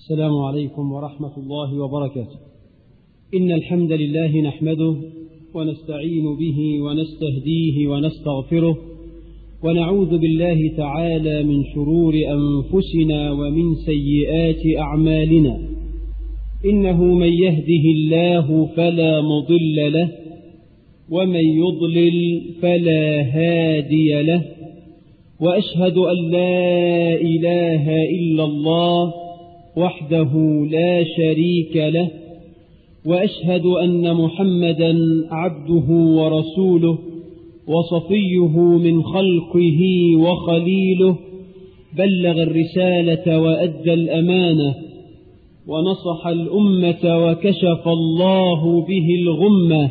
السلام عليكم ورحمة الله وبركاته إن الحمد لله نحمده ونستعين به ونستهديه ونستغفره ونعوذ بالله تعالى من شرور أنفسنا ومن سيئات أعمالنا إنه من يهده الله فلا مضل له ومن يضلل فلا هادي له وأشهد أن لا إله إلا الله وحده لا شريك له وأشهد أن محمدا عبده ورسوله وصفيه من خلقه وخليله بلغ الرسالة وأدى الأمانة ونصح الأمة وكشف الله به الغمة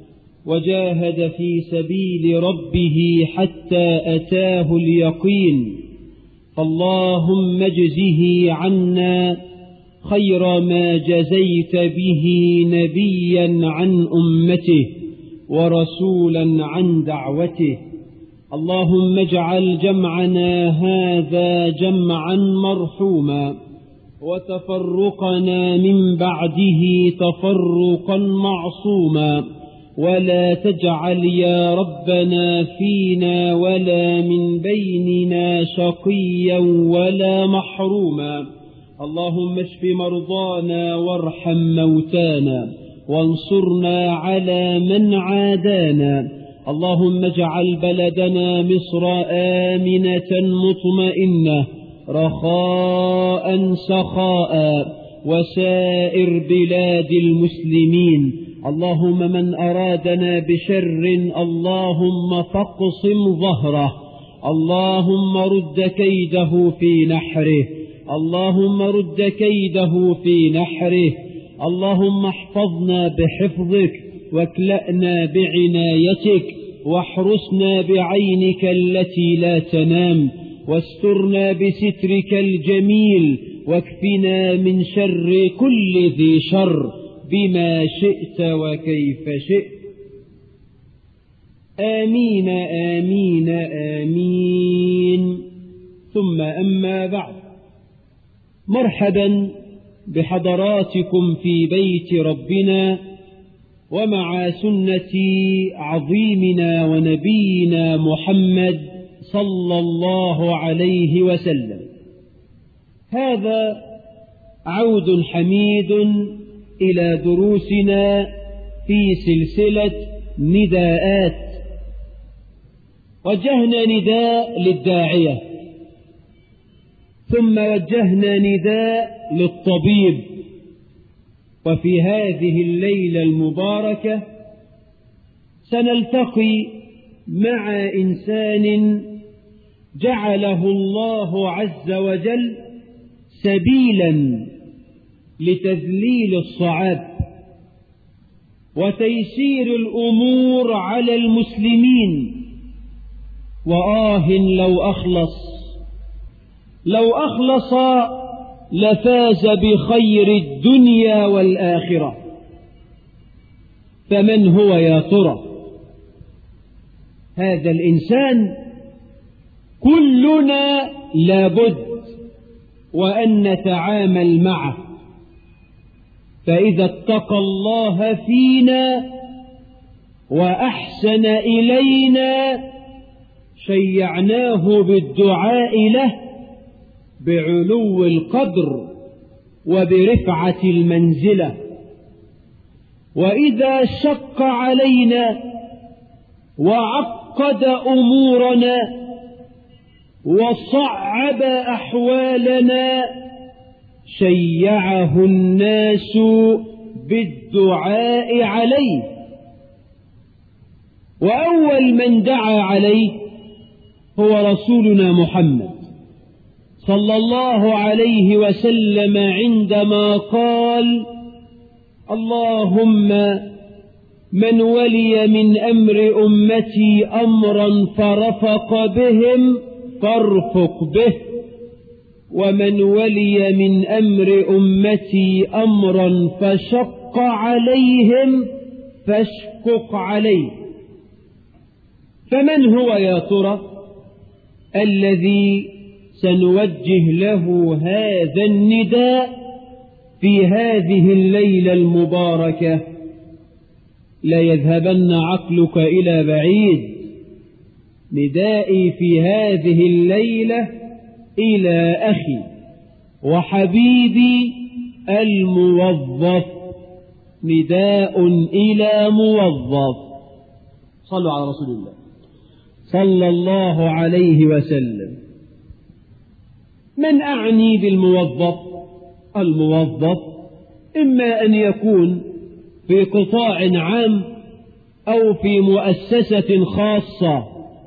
وجاهد في سبيل ربه حتى أتاه اليقين فاللهم اجزه عنا خير ما جزيت به نبيا عن أمته ورسولا عن دعوته اللهم اجعل جمعنا هذا جمعا مرحوما وتفرقنا من بعده تفرقا معصوما ولا تجعل يا ربنا فينا ولا من بيننا شقيا ولا محروما اللهم اشف مرضانا وارحم موتانا وانصرنا على من عادانا اللهم اجعل بلدنا مصر آمنة مطمئنة رخاء سخاء وسائر بلاد المسلمين اللهم من أرادنا بشر اللهم فاقصم ظهره اللهم رد كيده في نحره اللهم رد كيده في نحره اللهم احفظنا بحفظك واكلأنا بعنايتك واحرسنا بعينك التي لا تنام واسترنا بسترك الجميل واكفنا من شر كل ذي شر بما شئت وكيف شئت آمين آمين آمين ثم أما بعد مرحبا بحضراتكم في بيت ربنا ومع سنة عظيمنا ونبينا محمد صلى الله عليه وسلم هذا عود حميد إلى دروسنا في سلسلة نداءات وجهنا نداء للداعية ثم وجهنا نداء للطبيب وفي هذه الليلة المباركة سنلتقي مع إنسان جعله الله عز وجل سبيلا لتذليل الصعاب وتيسير الأمور على المسلمين وآه لو أخلص لو أخلص لفاز بخير الدنيا والآخرة فمن هو يا ترى هذا الإنسان كلنا لابد وأن نتعامل معه فإذا اتقى الله فينا وأحسن إلينا شيعناه بالدعاء له بعلو القدر وبرفعة المنزلة وإذا شق علينا وعقد أمورنا وصعب أحوالنا شيعه الناس بالدعاء عليه وأول من دعا عليه هو رسولنا محمد صلى الله عليه وسلم عندما قال اللهم من ولي من أمر أمتي أمرا فرفق بهم فارفق به ومن ولي من أمر أمتي أمرا فشق عليهم فاشقق عليه فمن هو يا ترى الذي سنوجه له هذا النداء في هذه الليلة المباركة ليذهبن عقلك إلى بعيد ندائي في هذه الليلة إلى أخي وحبيبي الموظف نداء إلى موظف صلوا على رسول الله صلى الله عليه وسلم من أعني بالموظف الموظف إما أن يكون في قطاع عام أو في مؤسسة خاصة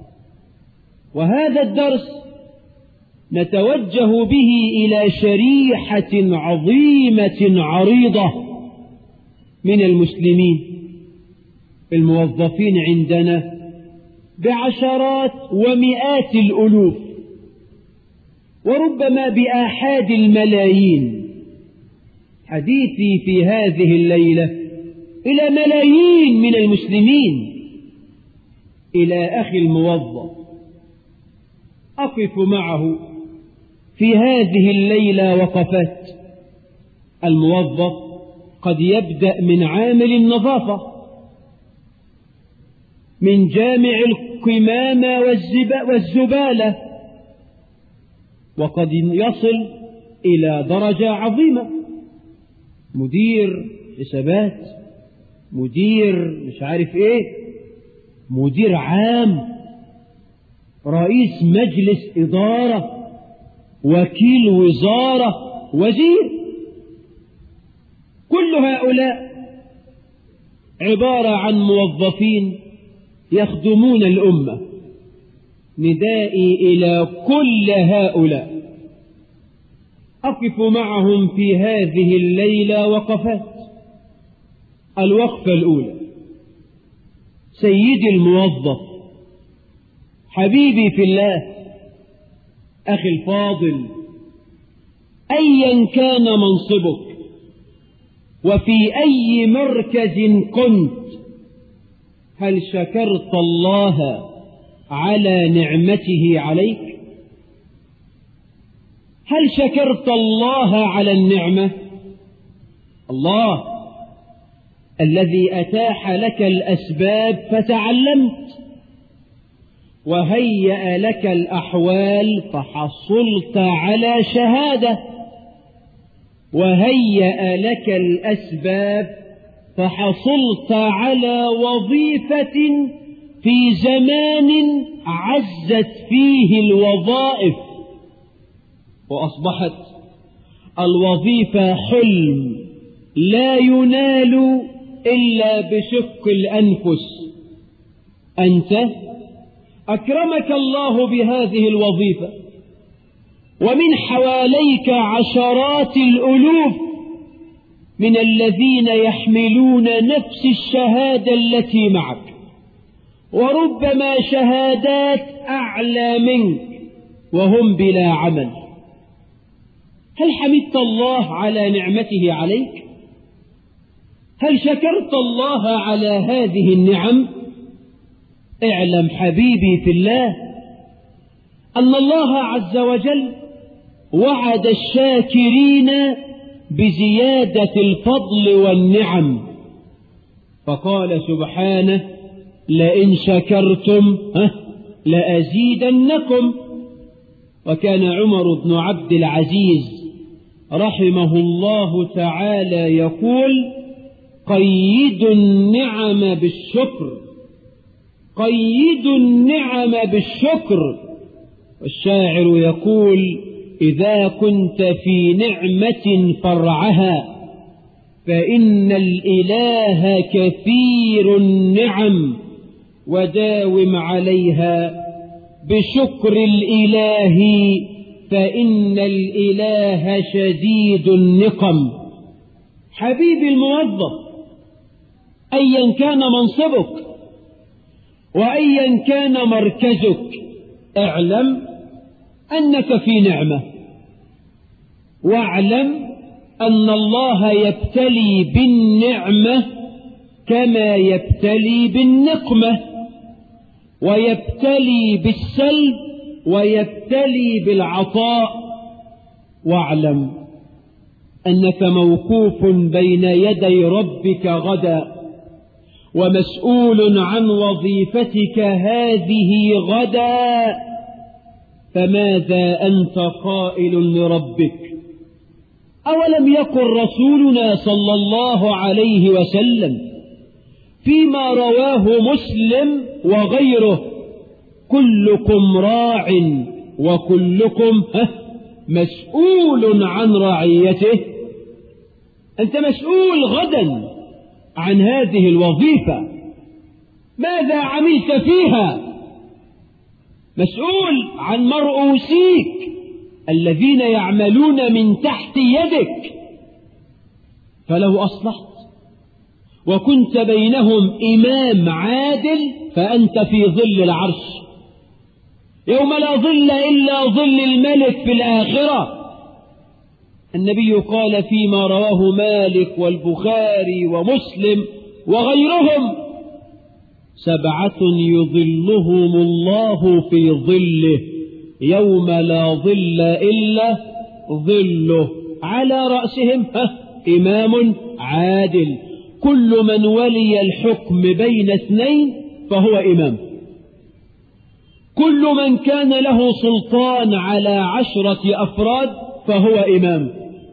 وهذا الدرس نتوجه به إلى شريحة عظيمة عريضة من المسلمين الموظفين عندنا بعشرات ومئات الألوف وربما بآحاد الملايين حديثي في هذه الليلة إلى ملايين من المسلمين إلى أخي الموظف أقف معه في هذه الليلة وقفات الموظف قد يبدأ من عامل النظافة من جامع القمامة والزبالة وقد يصل إلى درجة عظيمة مدير حسابات مدير مش عارف ايه مدير عام رئيس مجلس إدارة وكيل وزارة وزير كل هؤلاء عبارة عن موظفين يخدمون الأمة ندائي إلى كل هؤلاء أقف معهم في هذه الليلة وقفات الوقفة الأولى سيدي الموظف حبيبي في الله أخي الفاضل أيا كان منصبك وفي أي مركز كنت هل شكرت الله على نعمته عليك هل شكرت الله على النعمة الله الذي أتاح لك الأسباب فتعلمت وهيأ لك الأحوال فحصلت على شهادة وهيأ لك الأسباب فحصلت على وظيفة في زمان عزت فيه الوظائف وأصبحت الوظيفة حلم لا ينال إلا بشق الأنفس أنت أكرمك الله بهذه الوظيفة ومن حواليك عشرات الألوف من الذين يحملون نفس الشهادة التي معك وربما شهادات أعلى منك وهم بلا عمل هل حمدت الله على نعمته عليك هل شكرت الله على هذه النعم اعلم حبيبي في الله أن الله عز وجل وعد الشاكرين بزيادة الفضل والنعم فقال سبحانه لئن شكرتم لأزيدنكم وكان عمر بن عبد العزيز رحمه الله تعالى يقول قيدوا النعم بالشكر قيدوا النعم بالشكر والشاعر يقول إذا كنت في نعمة فرعها فإن الإله كثير النعم وداوم عليها بشكر الإله فإن الإله شديد النقم حبيبي الموظف أيا كان منصبك وأيا كان مركزك اعلم أنك في نعمة واعلم أن الله يبتلي بالنعمة كما يبتلي بالنقمة ويبتلي بالسلب ويبتلي بالعطاء واعلم أنك موقوف بين يدي ربك غدا ومسؤول عن وظيفتك هذه غدا فماذا أنت قائل لربك أولم يقل رسولنا صلى الله عليه وسلم فيما رواه مسلم وغيره كلكم راع وكلكم مسؤول عن رعيته أنت مسؤول غدا عن هذه الوظيفة ماذا عملت فيها مسؤول عن مرؤوسيك الذين يعملون من تحت يدك فلو أصلحت وكنت بينهم إمام عادل فأنت في ظل العرش يوم لا ظل إلا ظل الملك في الآخرة النبي قال فيما رواه مالك والبخاري ومسلم وغيرهم سبعة يظلهم الله في ظله يوم لا ظل إلا ظله على رأسهم إمام عادل كل من ولي الحكم بين اثنين فهو إمام كل من كان له سلطان على عشرة أفراد فهو إمام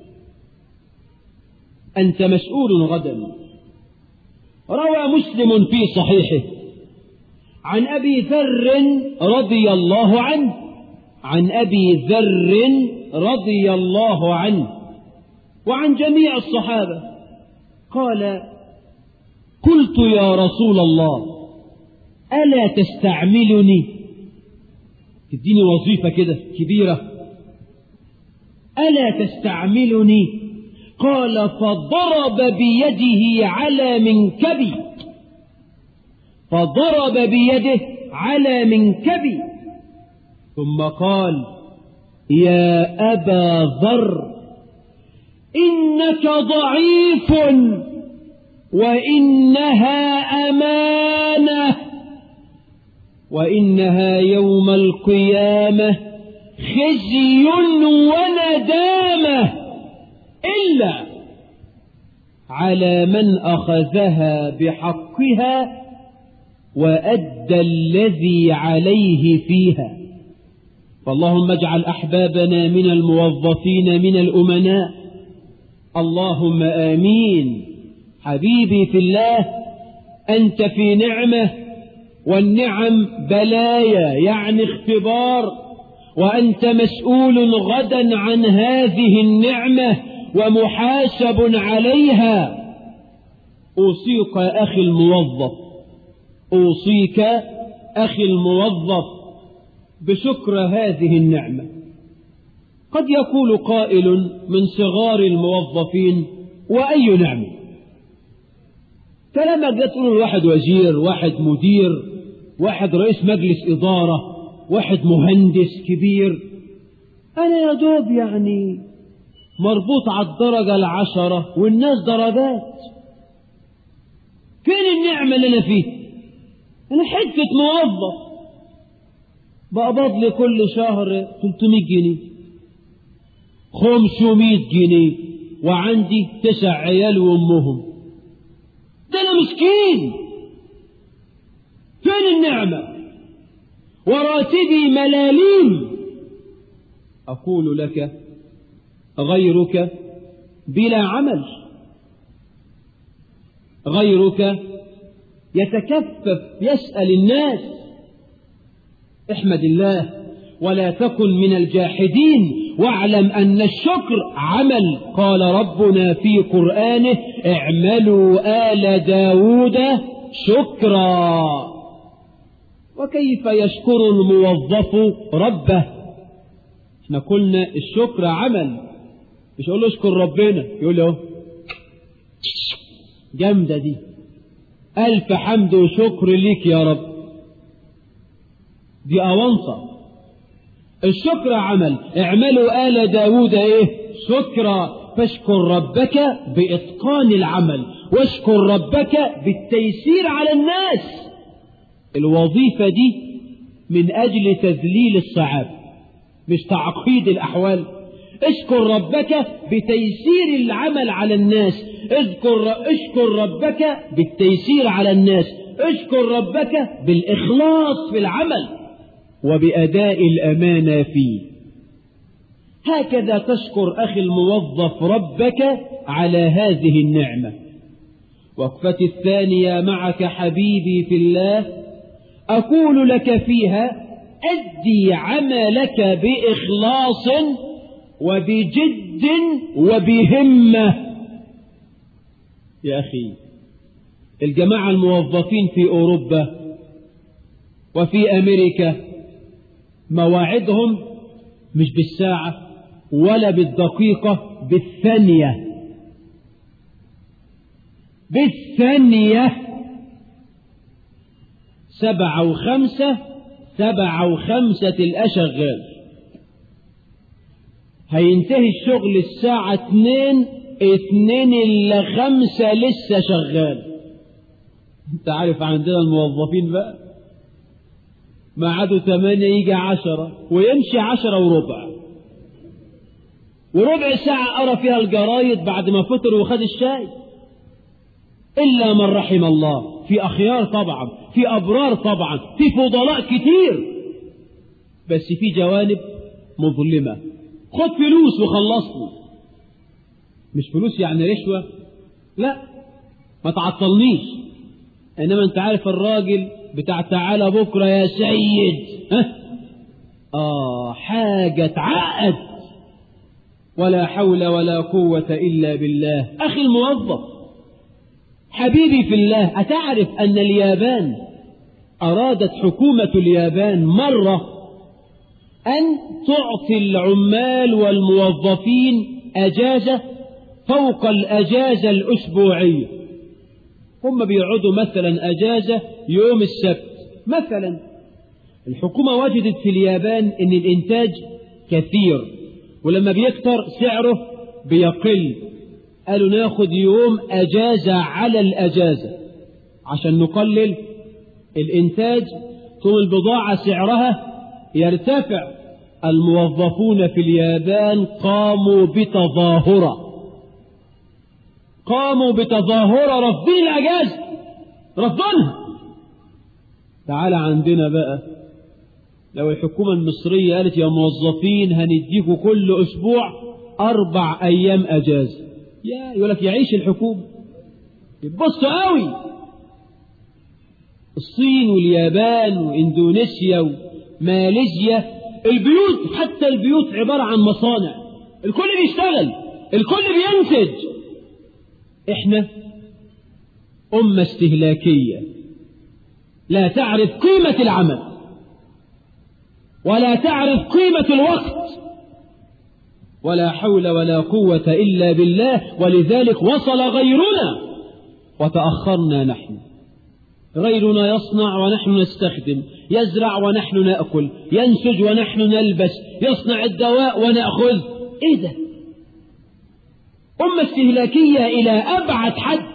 أنت مسؤول غدا روى مسلم في صحيحه عن أبي ذر رضي الله عنه عن أبي ذر رضي الله عنه وعن جميع الصحابة قال قلت يا رسول الله ألا تستعملني تديني وظيفة كده كبيرة ألا تستعملني قال فضرب بيده على منكبي فضرب بيده على منكبي ثم قال يا أبا ذر إنك ضعيف وإنها أمانة وإنها يوم القيامة خزي وندامة إلا على من أخذها بحقها وأدى الذي عليه فيها فاللهم اجعل أحبابنا من الموظفين من الأمناء اللهم آمين حبيبي في الله أنت في نعمة والنعم بلايا يعني اختبار وأنت مسؤول غدا عن هذه النعمة ومحاسب عليها أوصيك أخي الموظف أوصيك أخي الموظف بشكر هذه النعمة قد يقول قائل من صغار الموظفين وأي نعمة فلما جاء تقول واحد وزير واحد مدير واحد رئيس مجلس إدارة واحد مهندس كبير أنا يا دوب يعني مربوط على الدرجة العشرة والناس درجات فين النعمة اللي أنا فيه أنا حتة موظف بقبض لي كل شهر 300 جنيه 500 جنيه وعندي تسع عيال وامهم ده انا مسكين فين النعمة وراتبي ملاليم اقول لك غيرك بلا عمل غيرك يتكفف يسأل الناس احمد الله ولا تكن من الجاحدين واعلم أن الشكر عمل قال ربنا في قرآنه اعملوا آل داود شكرا وكيف يشكر الموظف ربه احنا قلنا الشكر عمل مش اقول له اشكر ربنا يقول له جامدة دي ألف حمد وشكر ليك يا رب دي أونصة الشكر عمل اعملوا آل داود ايه شكرا فاشكر ربك بإتقان العمل واشكر ربك بالتيسير على الناس الوظيفة دي من أجل تذليل الصعاب مش تعقيد الأحوال اشكر ربك بتيسير العمل على الناس اذكر اشكر ربك بالتيسير على الناس اشكر ربك بالإخلاص في العمل وبأداء الأمانة فيه هكذا تشكر أخي الموظف ربك على هذه النعمة وقفتي الثانية معك حبيبي في الله أقول لك فيها أدي عملك بإخلاص وبجد وبهمة يا أخي الجماعة الموظفين في أوروبا وفي أمريكا مواعيدهم مش بالساعة ولا بالدقيقة بالثانية بالثانية سبعة وخمسة سبعة وخمسة الأشغال هينتهي الشغل الساعة اتنين اتنين إلا خمسة لسه شغال انت عارف عندنا الموظفين بقى ما عادوا ثمانية يجي عشرة ويمشي عشرة وربع وربع ساعة أرى فيها الجرايد بعد ما فطر وخد الشاي إلا من رحم الله في أخيار طبعا في أبرار طبعا في فضلاء كتير بس في جوانب مظلمة خد فلوس وخلصني مش فلوس يعني رشوة لا ما تعطلنيش إنما أنت عارف الراجل بتاع تعالى بكرة يا سيد ها؟ آه حاجة تعقد ولا حول ولا قوة إلا بالله أخي الموظف حبيبي في الله أتعرف أن اليابان أرادت حكومة اليابان مرة أن تعطي العمال والموظفين أجازة فوق الأجازة الأسبوعية هم بيقعدوا مثلا أجازة يوم السبت مثلا الحكومة وجدت في اليابان أن الإنتاج كثير ولما بيكتر سعره بيقل قالوا ناخد يوم أجازة على الأجازة عشان نقلل الإنتاج ثم البضاعة سعرها يرتفع الموظفون في اليابان قاموا بتظاهرة قاموا بتظاهرة رافضين الأجازة رفضنها تعال عندنا بقى لو الحكومة المصرية قالت يا موظفين هنديكوا كل أسبوع أربع أيام أجازة يا يقول لك يعيش الحكومة يتبسطوا قوي الصين واليابان واندونيسيا وماليزيا البيوت حتى البيوت عبارة عن مصانع الكل بيشتغل الكل بينتج احنا أمة استهلاكية لا تعرف قيمة العمل ولا تعرف قيمة الوقت ولا حول ولا قوة إلا بالله ولذلك وصل غيرنا وتأخرنا نحن غيرنا يصنع ونحن نستخدم يزرع ونحن نأكل ينسج ونحن نلبس يصنع الدواء ونأخذ إيه ده أمة استهلاكية إلى أبعد حد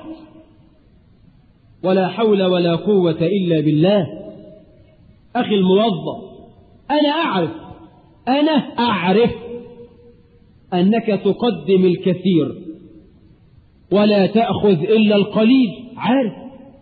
ولا حول ولا قوة إلا بالله أخي الموظف أنا أعرف أنا أعرف أنك تقدم الكثير ولا تأخذ إلا القليل عارف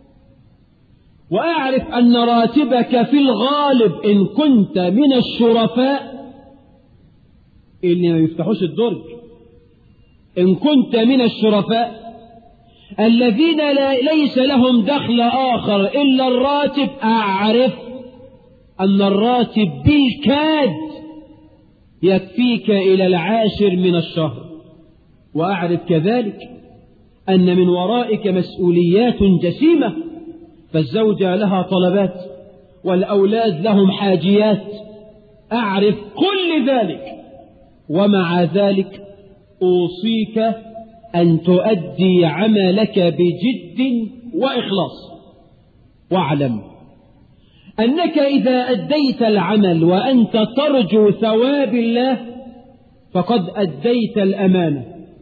وأعرف أن راتبك في الغالب إن كنت من الشرفاء اللي ما يفتحوش الدرج إن كنت من الشرفاء الذين لا ليس لهم دخل آخر إلا الراتب أعرف أن الراتب بالكاد يكفيك إلى العاشر من الشهر وأعرف كذلك أن من ورائك مسؤوليات جسيمة فالزوجة لها طلبات والأولاد لهم حاجيات أعرف كل ذلك ومع ذلك أوصيك أن تؤدي عملك بجد وإخلاص واعلم أنك إذا أديت العمل وأنت ترجو ثواب الله فقد أديت الأمانة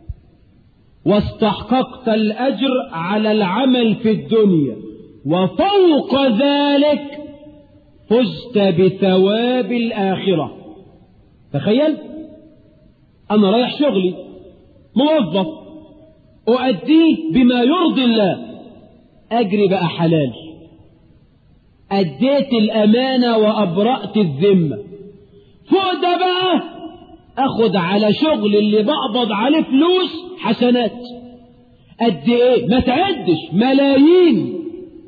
واستحققت الأجر على العمل في الدنيا وفوق ذلك فزت بثواب الآخرة تخيل أنا رايح شغلي موظف أؤديه بما يرضي الله أجري بقى حلال أديت الأمانة وأبرأت الذمة فوق ده بقى أخد على شغل اللي بقبض عليه فلوس حسنات قد إيه ما تعدش ملايين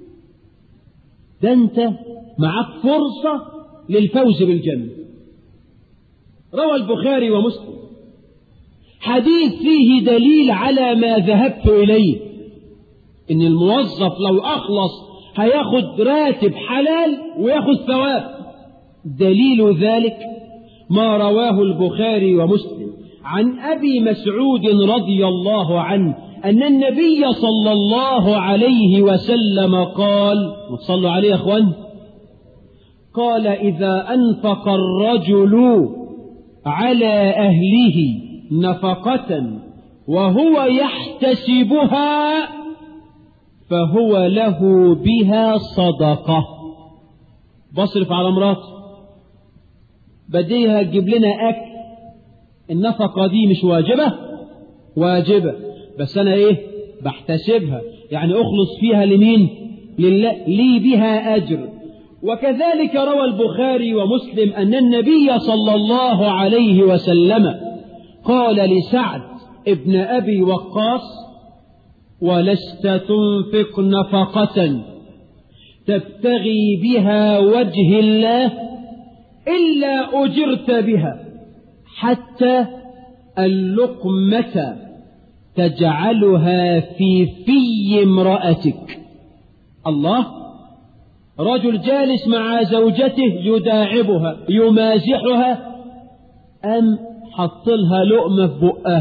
ده أنت معك فرصة للفوز بالجنة روى البخاري ومسلم حديث فيه دليل على ما ذهبت إليه إن الموظف لو أخلص هياخد راتب حلال وياخد ثواب دليل ذلك ما رواه البخاري ومسلم عن أبي مسعود رضي الله عنه أن النبي صلى الله عليه وسلم قال صلوا عليه يا أخوان قال إذا أنفق الرجل على أهله نفقة وهو يحتسبها فهو له بها صدقة بصرف على مراته بديها تجيب لنا أكل النفقة دي مش واجبة واجبة بس أنا إيه بحتسبها يعني أخلص فيها لمين لله لي بها أجر وكذلك روى البخاري ومسلم أن النبي صلى الله عليه وسلم قال لسعد ابن أبي وقاص ولست تنفق نفقة تبتغي بها وجه الله إلا أجرت بها حتى اللقمة تجعلها في في امرأتك الله رجل جالس مع زوجته يداعبها يمازحها أم حط لها لقمة في بقها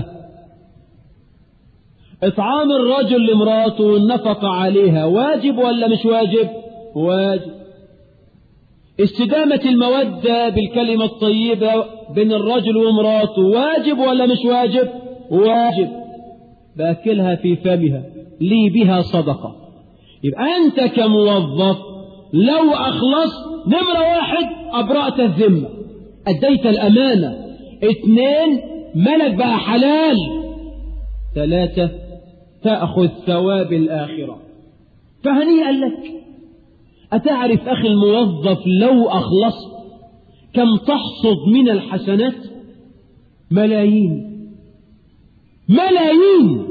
إطعام الرجل لمراته والنفقة عليها واجب ولا مش واجب واجب استدامة المودة بالكلمة الطيبة بين الرجل ومراته واجب ولا مش واجب واجب باكلها في فمها لي بها صدقة يبقى أنت كموظف لو أخلصت نمرة واحد أبرأت الذمة أديت الأمانة اثنين ملك بقى حلال ثلاثة تأخذ ثواب الآخرة فهنيئا لك أتعرف أخي الموظف لو أخلصت كم تحصد من الحسنات ملايين ملايين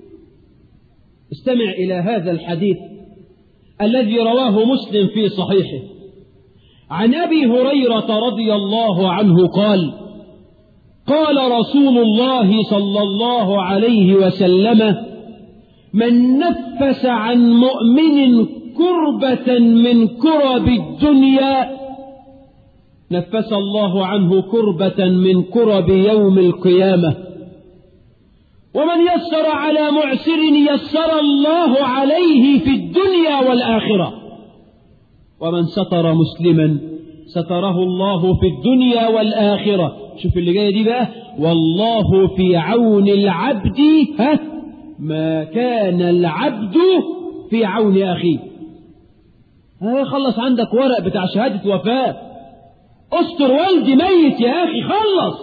استمع إلى هذا الحديث الذي رواه مسلم في صحيحه عن أبي هريرة رضي الله عنه قال قال رسول الله صلى الله عليه وسلم من نفس عن مؤمن كربة من كرب الدنيا نفس الله عنه كربة من كرب يوم القيامة ومن يسر على معسر يسر الله عليه في الدنيا والآخرة ومن ستر مسلما ستره الله في الدنيا والآخرة شوف اللي جاية دي بقى والله في عون العبد ها ما كان العبد في عون أخيه خلص عندك ورق بتاع شهادة وفاة استر والدي ميت يا أخي خلص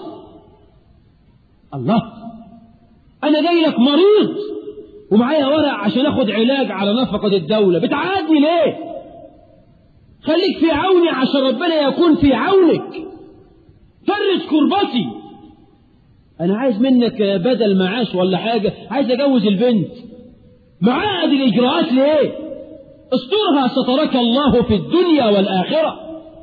الله أنا جاي لك مريض ومعايا ورق عشان أخد علاج على نفقة الدولة بتعادني ليه خليك في عوني عشان ربنا يكون في عونك فرج كربتي أنا عايز منك بدل معاش ولا حاجة عايز أجوز البنت معقد الإجراءات ليه استرها سترك الله في الدنيا والآخرة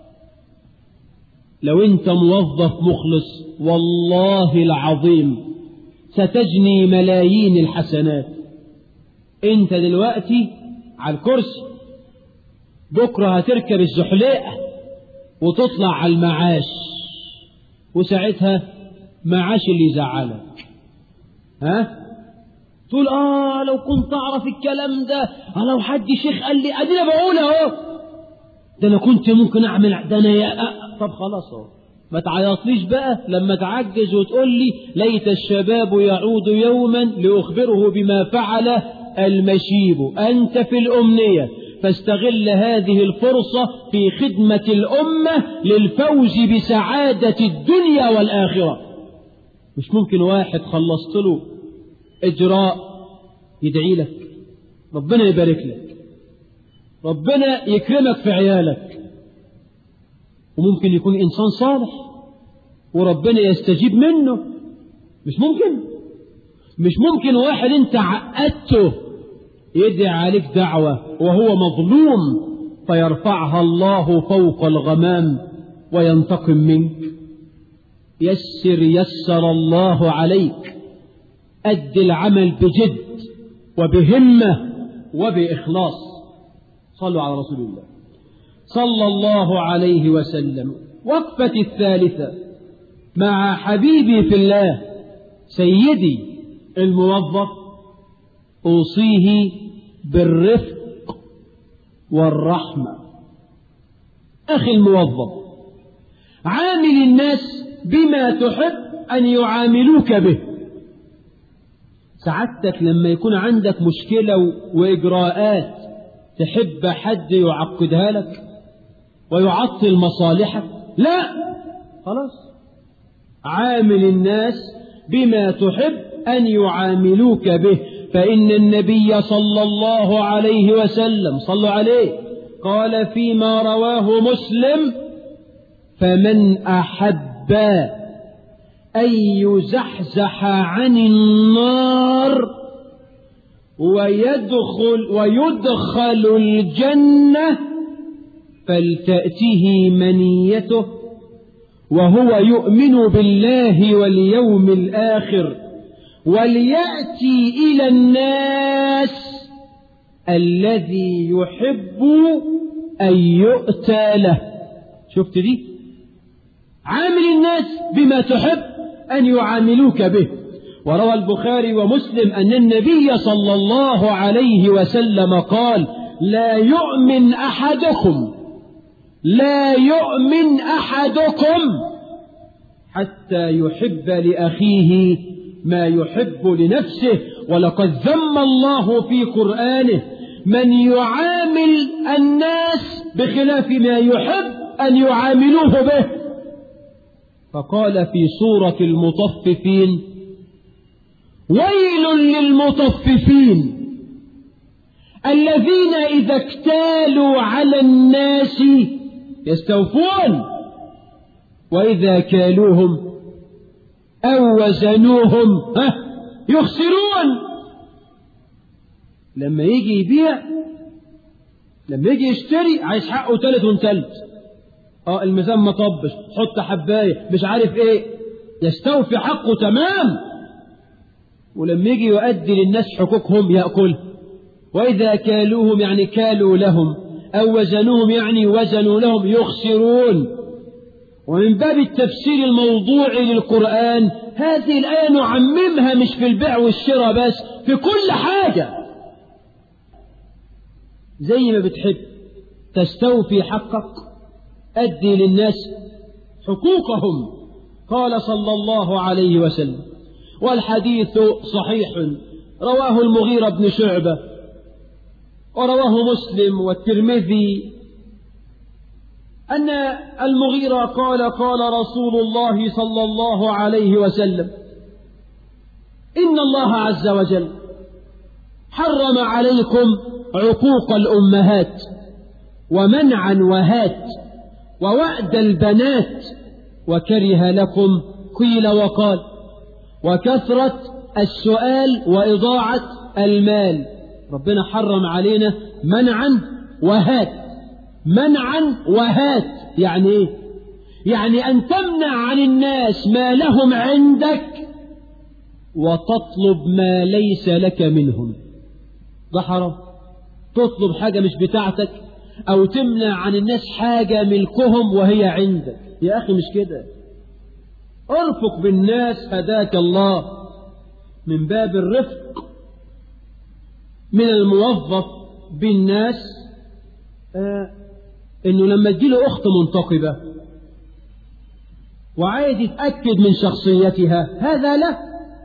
لو أنت موظف مخلص والله العظيم ستجني ملايين الحسنات أنت دلوقتي على الكرسي بكرة هتركب الزحليقة وتطلع على المعاش وساعتها معاش اللي يزعلك ها تقول اه لو كنت اعرف الكلام ده اه لو حد شيخ قال لي ادينا بقول اهو ده انا كنت ممكن اعمل ده انا يا أه. طب خلاص اهو ما تعيطليش بقى لما تعجز وتقول لي ليت الشباب يعود يوما لاخبره بما فعل المشيب انت في الامنيه فاستغل هذه الفرصة في خدمة الأمة للفوز بسعادة الدنيا والآخرة مش ممكن واحد خلصت له إجراء يدعي لك ربنا يبارك لك ربنا يكرمك في عيالك وممكن يكون إنسان صالح وربنا يستجيب منه مش ممكن مش ممكن واحد انت عقدته يدعي عليك دعوة وهو مظلوم فيرفعها الله فوق الغمام وينتقم منك يسر يسر الله عليك أد العمل بجد وبهمة وبإخلاص صلوا على رسول الله صلى الله عليه وسلم وقفة الثالثة مع حبيبي في الله سيدي الموظف أوصيه بالرفق والرحمة أخي الموظف عامل الناس بما تحب أن يعاملوك به سعادتك لما يكون عندك مشكلة وإجراءات تحب حد يعقدها لك ويعطل مصالحك لا خلاص عامل الناس بما تحب أن يعاملوك به فإن النبي صلى الله عليه وسلم صلوا عليه قال فيما رواه مسلم فمن أحب أن يزحزح عن النار ويدخل ويدخل الجنة فلتأته منيته وهو يؤمن بالله واليوم الآخر وليأتي إلى الناس الذي يحب أن يؤتى له شفت دي عامل الناس بما تحب أن يعاملوك به وروى البخاري ومسلم أن النبي صلى الله عليه وسلم قال لا يؤمن أحدكم لا يؤمن أحدكم حتى يحب لأخيه ما يحب لنفسه ولقد ذم الله في قرآنه من يعامل الناس بخلاف ما يحب أن يعاملوه به فقال في سورة المطففين ويل للمطففين الذين إذا اكتالوا على الناس يستوفون وإذا كالوهم أو وزنوهم ها يخسرون لما يجي يبيع لما يجي يشتري عايز حقه تالت وانتلت اه الميزان ما طبش حط حباية مش عارف ايه يستوفي حقه تمام ولما يجي يؤدي للناس حقوقهم يأكل وإذا كالوهم يعني كالوا لهم أو وزنوهم يعني وزنوا لهم يخسرون ومن باب التفسير الموضوعي للقرآن هذه الآية نعممها مش في البيع والشراء بس في كل حاجة زي ما بتحب تستوفي حقك أدي للناس حقوقهم قال صلى الله عليه وسلم والحديث صحيح رواه المغيرة بن شعبة ورواه مسلم والترمذي أن المغيرة قال قال رسول الله صلى الله عليه وسلم إن الله عز وجل حرم عليكم عقوق الأمهات ومنعا وهات ووأد البنات وكره لكم قيل وقال وكثرة السؤال وإضاعة المال ربنا حرم علينا منعا وهات منعا وهات يعني ايه يعني ان تمنع عن الناس ما لهم عندك وتطلب ما ليس لك منهم ده حرام تطلب حاجة مش بتاعتك او تمنع عن الناس حاجة ملكهم وهي عندك يا اخي مش كده ارفق بالناس هداك الله من باب الرفق من الموظف بالناس آه انه لما تجيله اخت منتقبة وعايز يتأكد من شخصيتها هذا له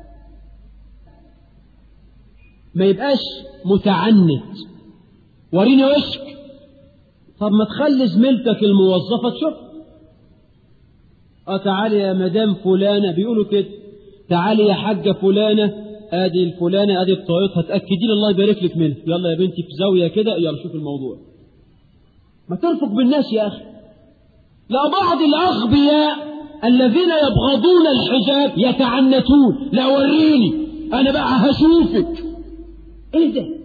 ما يبقاش متعنت وريني وشك طب ما تخلي زميلتك الموظفة تشوف اه تعالي يا مدام فلانة بيقولوا كده تعالي يا حاجة فلانة ادي الفلانة ادي الطايط هتأكدي لي الله يبارك لك منها يلا يا بنتي في زاوية كده يلا شوف الموضوع ما ترفق بالناس يا أخي لا بعض الأغبياء الذين يبغضون الحجاب يتعنتون لا وريني أنا بقى هشوفك إيه ده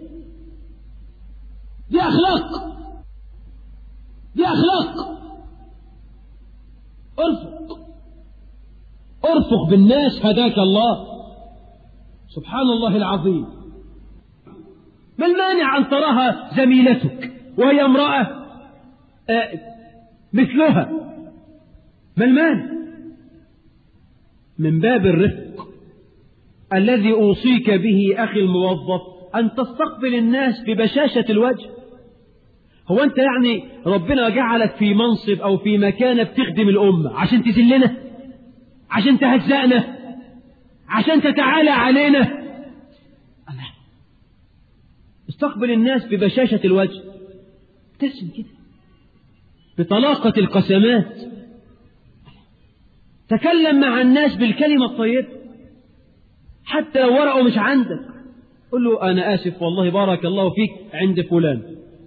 دي أخلاق دي أخلاق ارفق ارفق بالناس هداك الله سبحان الله العظيم ما المانع أن تراها زميلتك وهي امرأة آه مثلها ما المانع من باب الرفق الذي أوصيك به أخي الموظف أن تستقبل الناس ببشاشة الوجه هو أنت يعني ربنا جعلك في منصب أو في مكانة بتخدم الأمة عشان تذلنا عشان تهزأنا عشان تتعالى علينا الله استقبل الناس ببشاشة الوجه ابتسم كده بطلاقة القسمات تكلم مع الناس بالكلمة الطيبة حتى لو ورقه مش عندك قل له أنا آسف والله بارك الله فيك عند فلان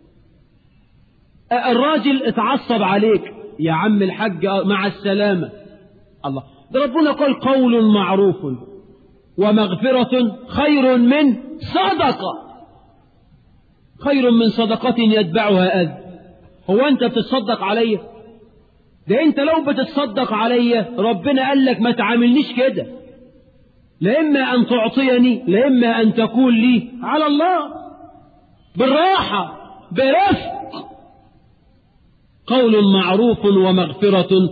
الراجل اتعصب عليك يا عم الحاج مع السلامة الله ده ربنا قال قول معروف ومغفرة خير من صدقة خير من صدقة يتبعها أذى هو أنت بتتصدق عليا ده أنت لو بتتصدق عليا ربنا قال لك ما تعاملنيش كده لإما أن تعطيني لإما أن تقول لي على الله بالراحة برفق قول معروف ومغفرة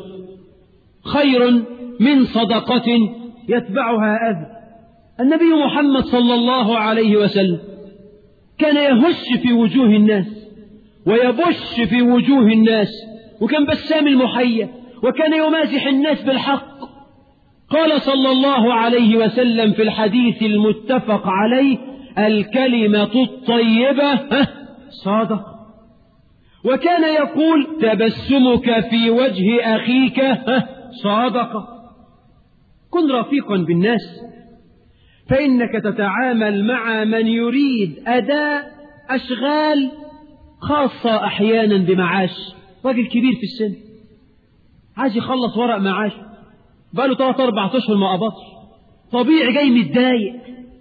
خير من صدقة يتبعها أذى النبي محمد صلى الله عليه وسلم كان يهش في وجوه الناس ويبش في وجوه الناس وكان بسام المحيا وكان يمازح الناس بالحق قال صلى الله عليه وسلم في الحديث المتفق عليه الكلمة الطيبة صادق وكان يقول تبسمك في وجه أخيك صادقة كن رفيقا بالناس فإنك تتعامل مع من يريد أداء أشغال خاصة أحيانا بمعاش راجل كبير في السن عايز يخلص ورق معاش بقاله ثلاث أربع أشهر ما قبضش طبيعي جاي متضايق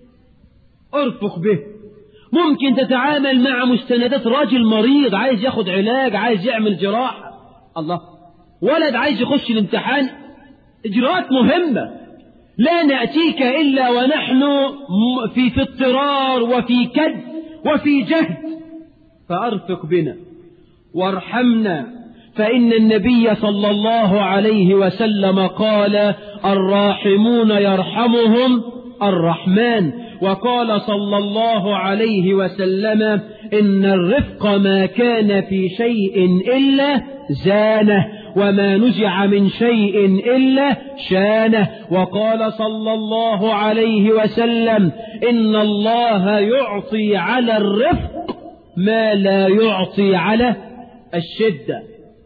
ارفق به ممكن تتعامل مع مستندات راجل مريض عايز ياخد علاج عايز يعمل جراحة الله ولد عايز يخش الامتحان إجراءات مهمة لا نأتيك إلا ونحن في في اضطرار وفي كد وفي جهد فأرفق بنا وارحمنا فإن النبي صلى الله عليه وسلم قال الراحمون يرحمهم الرحمن وقال صلى الله عليه وسلم إن الرفق ما كان في شيء إلا زانه وما نزع من شيء إلا شانه وقال صلى الله عليه وسلم إن الله يعطي على الرفق ما لا يعطي على الشدة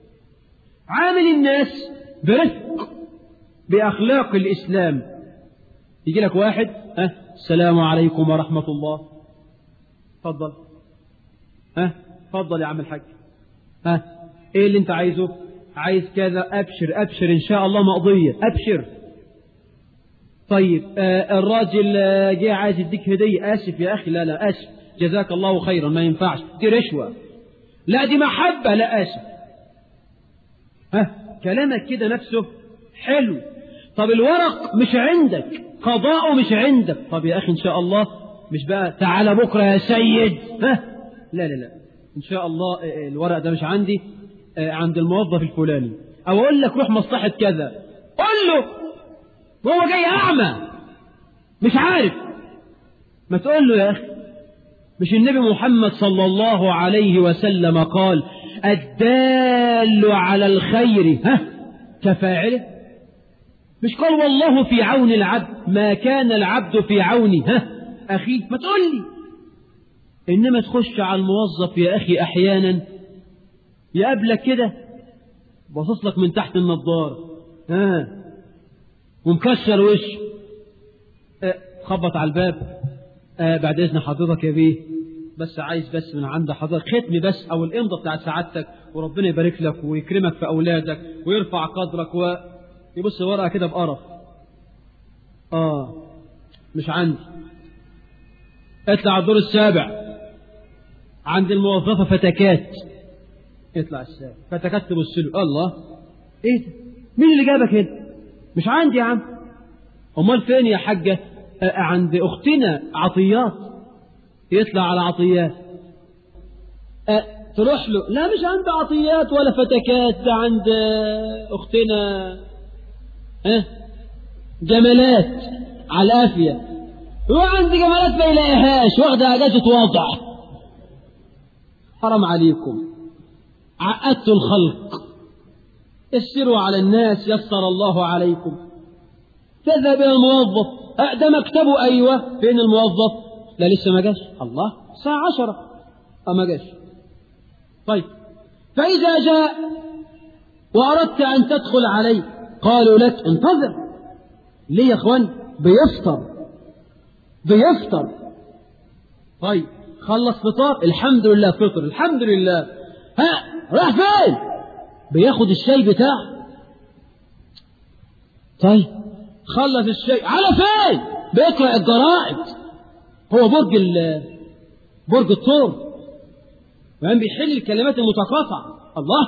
عامل الناس برفق بأخلاق الإسلام يجي لك واحد أه السلام عليكم ورحمة الله تفضل ها أه تفضل يا عم الحاج ها أه ايه اللي انت عايزه عايز كذا ابشر ابشر ان شاء الله مقضية ابشر طيب آه الراجل آه جه عايز يديك هدية اسف يا اخي لا لا اسف جزاك الله خيرا ما ينفعش دي رشوة لا دي محبة لا اسف ها كلامك كده نفسه حلو طب الورق مش عندك قضاءه مش عندك طب يا اخي ان شاء الله مش بقى تعالى بكرة يا سيد ها لا لا لا ان شاء الله الورق ده مش عندي عند الموظف الفلاني او اقول لك روح مصلحة كذا قول له وهو جاي اعمى مش عارف ما تقول له يا اخي مش النبي محمد صلى الله عليه وسلم قال الدال على الخير ها كفاعله مش قال والله في عون العبد ما كان العبد في عون ها أخي ما تقول لي إنما تخش على الموظف يا أخي أحيانا يقابلك كده باصص لك من تحت النضارة ها ومكسر وشه أه خبط على الباب أه بعد إذن حضرتك يا بيه بس عايز بس من عند حضرتك ختم بس أو الإمضة بتاعت سعادتك وربنا يبارك لك ويكرمك في أولادك ويرفع قدرك ويبص ورقة كده بقرف آه مش عندي اطلع الدور السابع عند الموظفة فتكات اطلع السابع فتكات تبص له الله ايه ده مين اللي جابك هنا مش عندي يا عم امال فين يا حاجة آه عند اختنا عطيات يطلع على عطيات أه تروح له لا مش عند عطيات ولا فتكات ده عند اختنا ها جمالات على الافيه هو عند جمالات ما يلاقيهاش واخده اجازه وضع حرام عليكم عقدتوا الخلق يسروا على الناس يسر الله عليكم تذهب الى الموظف أه ده مكتبه ايوه فين الموظف لا لسه ما جاش الله الساعه عشرة أه ما جاش طيب فإذا جاء وأردت أن تدخل عليه قالوا لك انتظر ليه يا اخوان بيفطر بيفطر طيب خلص فطار الحمد لله فطر الحمد لله ها راح فين بياخد الشاي بتاعه طيب خلص الشاي على فين بيقرأ الجرائد هو برج ال برج الثور وهم بيحل الكلمات المتقاطعة الله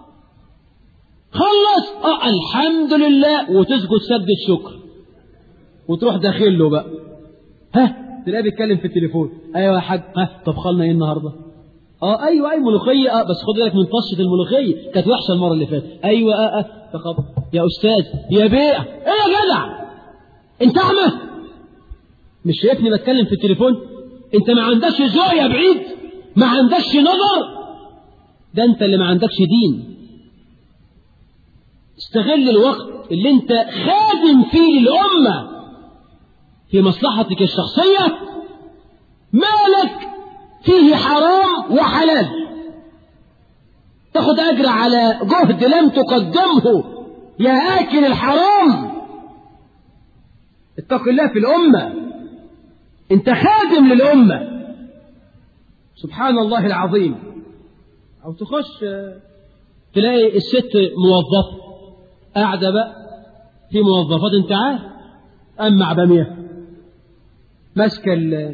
خلص اه الحمد لله وتسجد سجد الشكر وتروح داخل له بقى ها تلاقيه بيتكلم في التليفون ايوه يا حاج ها طب خلنا ايه النهارده اه ايوه اي ملوخيه اه بس خد بالك من طشه الملوخيه كانت وحشه المره اللي فاتت ايوه اه اه تخبط يا استاذ يا بيع ايه يا جدع انت اعمى مش شايفني بتكلم في التليفون انت ما عندكش ذوق يا بعيد ما عندكش نظر ده انت اللي ما عندكش دين استغل الوقت اللي انت خادم فيه للأمة في مصلحتك الشخصية مالك فيه حرام وحلال تاخد أجر على جهد لم تقدمه يا آكل الحرام اتق الله في الأمة انت خادم للأمة سبحان الله العظيم أو تخش تلاقي الست موظفة قاعدة بقى في موظفات انت عارف أما عبامية ماسكة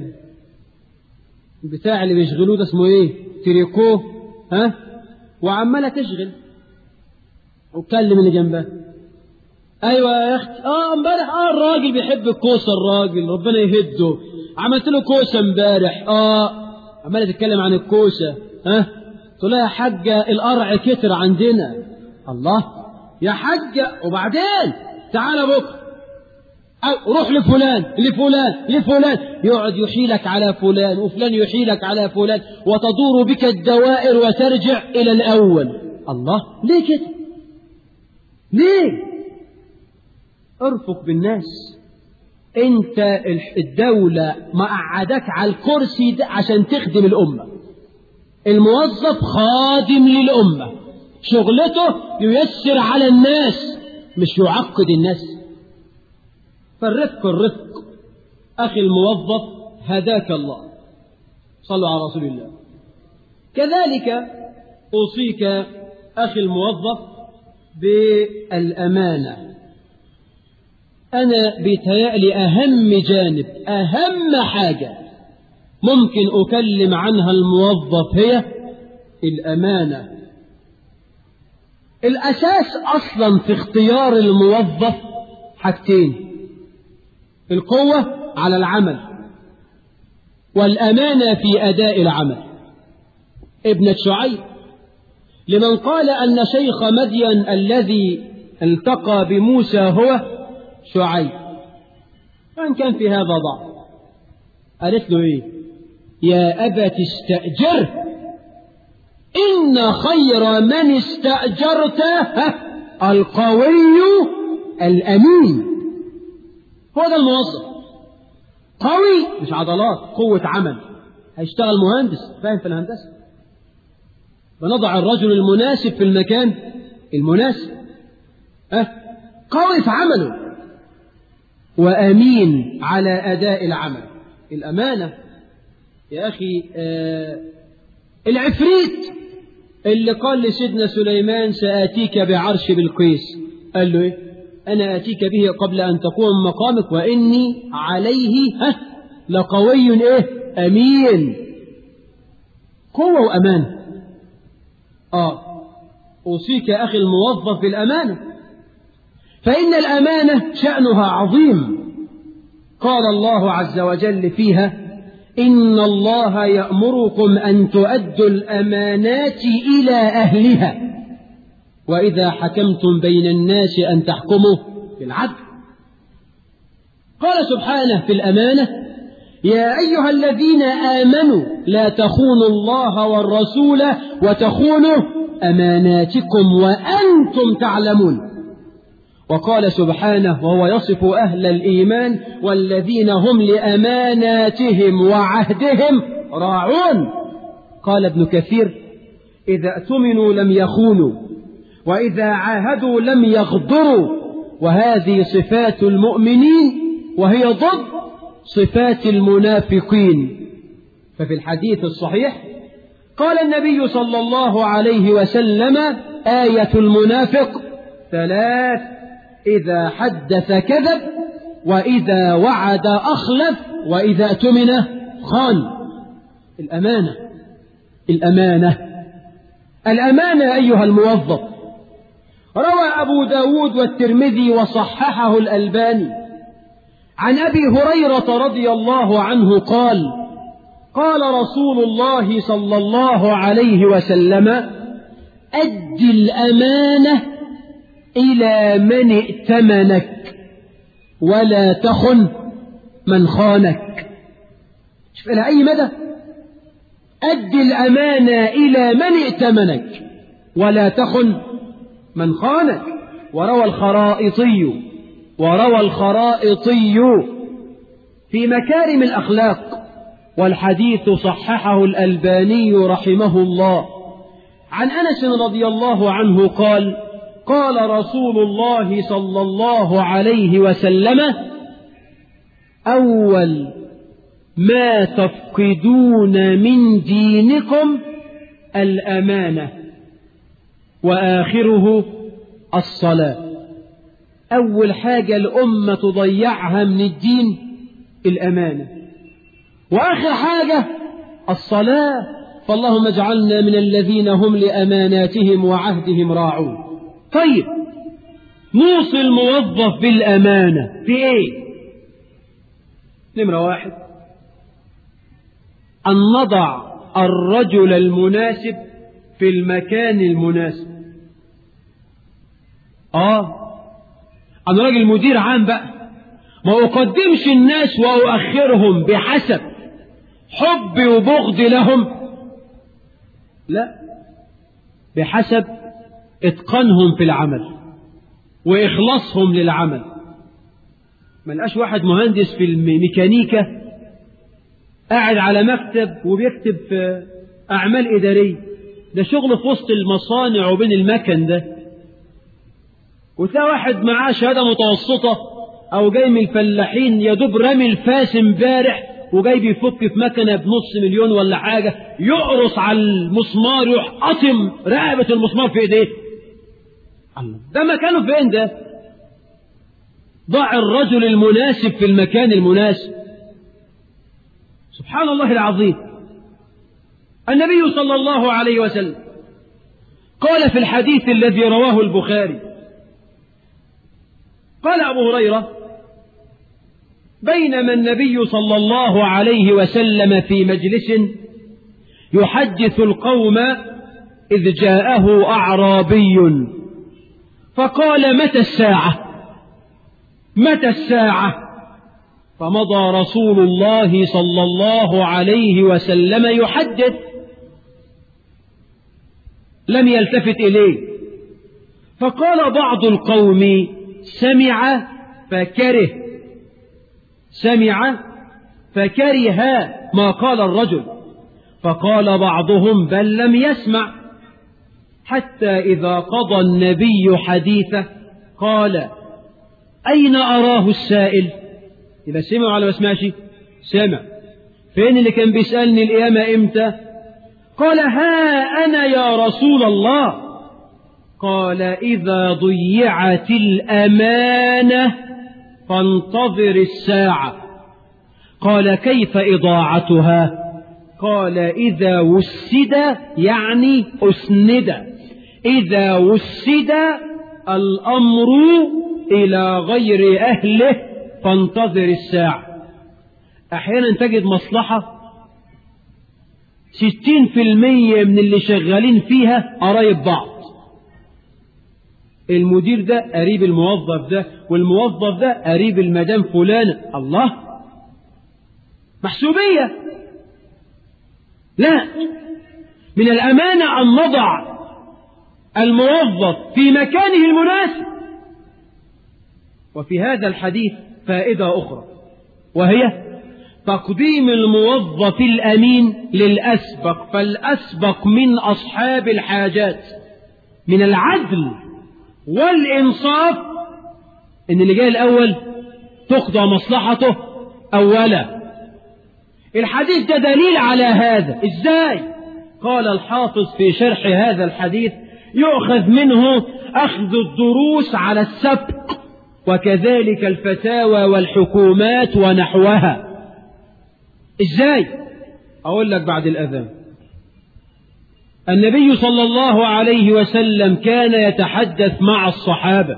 البتاع اللي بيشغلوه ده اسمه ايه تريكو ها وعمالة تشغل وتكلم اللي جنبها ايوه يا اختي اه امبارح اه الراجل بيحب الكوسه الراجل ربنا يهده عملت له كوسه امبارح اه عماله تتكلم عن الكوسه ها تقول لها يا حاجه القرع كتر عندنا الله يا حاجه وبعدين تعالى بكره أو روح لفلان لفلان لفلان يقعد يحيلك على فلان وفلان يحيلك على فلان وتدور بك الدوائر وترجع إلى الأول الله ليه كده ليه ارفق بالناس انت الدولة ما قعدك على الكرسي ده عشان تخدم الأمة الموظف خادم للأمة شغلته ييسر على الناس مش يعقد الناس فالرفق الرفق أخي الموظف هداك الله صلوا على رسول الله كذلك أوصيك أخي الموظف بالأمانة أنا بيتهيألي أهم جانب أهم حاجة ممكن أكلم عنها الموظف هي الأمانة الأساس أصلا في اختيار الموظف حاجتين القوة على العمل والأمانة في أداء العمل ابنة شعيب لمن قال أن شيخ مدين الذي التقى بموسى هو شعيب وإن كان في هذا ضعف قالت له إيه يا أبت استأجره إن خير من استأجرته القوي الأمين هو ده الموظف قوي مش عضلات قوة عمل هيشتغل مهندس فاهم في الهندسة بنضع الرجل المناسب في المكان المناسب أه؟ قوي في عمله وأمين على أداء العمل الأمانة يا أخي آه العفريت اللي قال لسيدنا سليمان سآتيك بعرش بالقيس قال له إيه أنا آتيك به قبل أن تقوم مقامك وإني عليه ها لقوي إيه أمين قوة وأمان آه أوصيك أخي الموظف بالأمانة فإن الأمانة شأنها عظيم قال الله عز وجل فيها إن الله يأمركم أن تؤدوا الأمانات إلى أهلها وإذا حكمتم بين الناس أن تحكموا بالعدل قال سبحانه في الأمانة يا أيها الذين آمنوا لا تخونوا الله والرسول وتخونوا أماناتكم وأنتم تعلمون وقال سبحانه وهو يصف أهل الإيمان والذين هم لأماناتهم وعهدهم راعون قال ابن كثير إذا اؤتمنوا لم يخونوا وإذا عاهدوا لم يغدروا وهذه صفات المؤمنين وهي ضد صفات المنافقين ففي الحديث الصحيح قال النبي صلى الله عليه وسلم آية المنافق ثلاث إذا حدث كذب وإذا وعد أخلف وإذا اؤتمن خان الأمانة الأمانة الأمانة أيها الموظف روى أبو داود والترمذي وصححه الألباني عن أبي هريرة رضي الله عنه قال قال رسول الله صلى الله عليه وسلم أد الأمانة إلى من ائتمنك ولا تخن من خانك شوف إلى أي مدى أد الأمانة إلى من ائتمنك ولا تخن من خانك وروى الخرائطي وروى الخرائطي في مكارم الأخلاق والحديث صححه الألباني رحمه الله عن أنس رضي الله عنه قال قال رسول الله صلى الله عليه وسلم أول ما تفقدون من دينكم الأمانة وآخره الصلاة أول حاجة الأمة تضيعها من الدين الأمانة وآخر حاجة الصلاة فاللهم اجعلنا من الذين هم لأماناتهم وعهدهم راعون طيب نوصي الموظف بالأمانة في إيه نمرة واحد أن نضع الرجل المناسب في المكان المناسب آه أنا راجل مدير عام بقى ما أقدمش الناس وأؤخرهم بحسب حبي وبغضي لهم لا بحسب اتقانهم في العمل وإخلاصهم للعمل ما لقاش واحد مهندس في الميكانيكا قاعد على مكتب وبيكتب في أعمال إدارية ده شغل في وسط المصانع وبين المكن ده وتلاقي واحد معاه شهادة متوسطة أو جاي من الفلاحين يا دوب رامي الفاس امبارح وجاي بيفك في مكنة بنص مليون ولا حاجة يقرص على المسمار يروح قطم رقبة المسمار في ايديه الله ده مكانه فين ده ضع الرجل المناسب في المكان المناسب سبحان الله العظيم النبي صلى الله عليه وسلم قال في الحديث الذي رواه البخاري قال أبو هريرة بينما النبي صلى الله عليه وسلم في مجلس يحدث القوم إذ جاءه أعرابي فقال متى الساعة متى الساعة فمضى رسول الله صلى الله عليه وسلم يحدث لم يلتفت إليه فقال بعض القوم سمع فكره سمع فكره ما قال الرجل فقال بعضهم بل لم يسمع حتى إذا قضى النبي حديثه قال أين أراه السائل يبقى سمع ولا ما سمعش سمع فين اللي كان بيسألني القيامة امتى قال ها أنا يا رسول الله قال إذا ضيعت الأمانة فانتظر الساعة قال كيف إضاعتها قال إذا وسد يعني أسند إذا وسد الأمر إلى غير أهله فانتظر الساعة أحيانا تجد مصلحة ستين في المية من اللي شغالين فيها قرايب بعض المدير ده قريب الموظف ده والموظف ده قريب المدام فلانة الله محسوبية لا من الأمانة أن نضع الموظف في مكانه المناسب وفي هذا الحديث فائدة أخرى وهي تقديم الموظف الأمين للأسبق فالأسبق من أصحاب الحاجات من العدل والإنصاف إن اللي جاي الأول تقضى مصلحته أولا الحديث ده دليل على هذا إزاي قال الحافظ في شرح هذا الحديث يؤخذ منه أخذ الدروس على السبق وكذلك الفتاوى والحكومات ونحوها ازاي اقول لك بعد الاذان النبي صلى الله عليه وسلم كان يتحدث مع الصحابه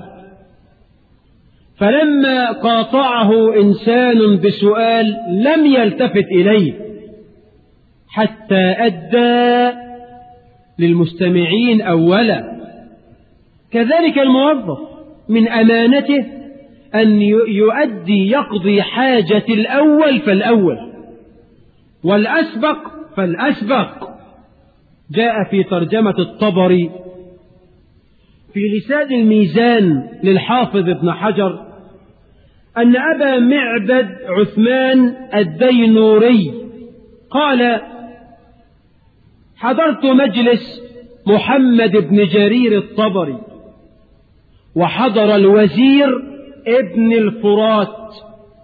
فلما قاطعه انسان بسؤال لم يلتفت اليه حتى ادى للمستمعين اولا كذلك الموظف من امانته ان يؤدي يقضي حاجه الاول فالاول والأسبق فالأسبق جاء في ترجمة الطبري في لسان الميزان للحافظ ابن حجر أن أبا معبد عثمان الدينوري قال حضرت مجلس محمد بن جرير الطبري وحضر الوزير ابن الفرات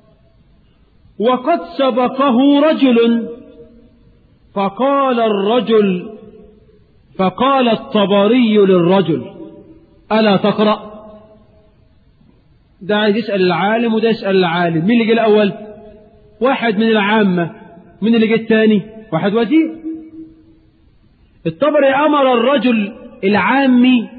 وقد سبقه رجل فقال الرجل فقال الطبري للرجل ألا تقرأ ده عايز يسأل العالم وده يسأل العالم مين اللي جه الأول واحد من العامة مين اللي جه الثاني واحد وزير الطبري أمر الرجل العامي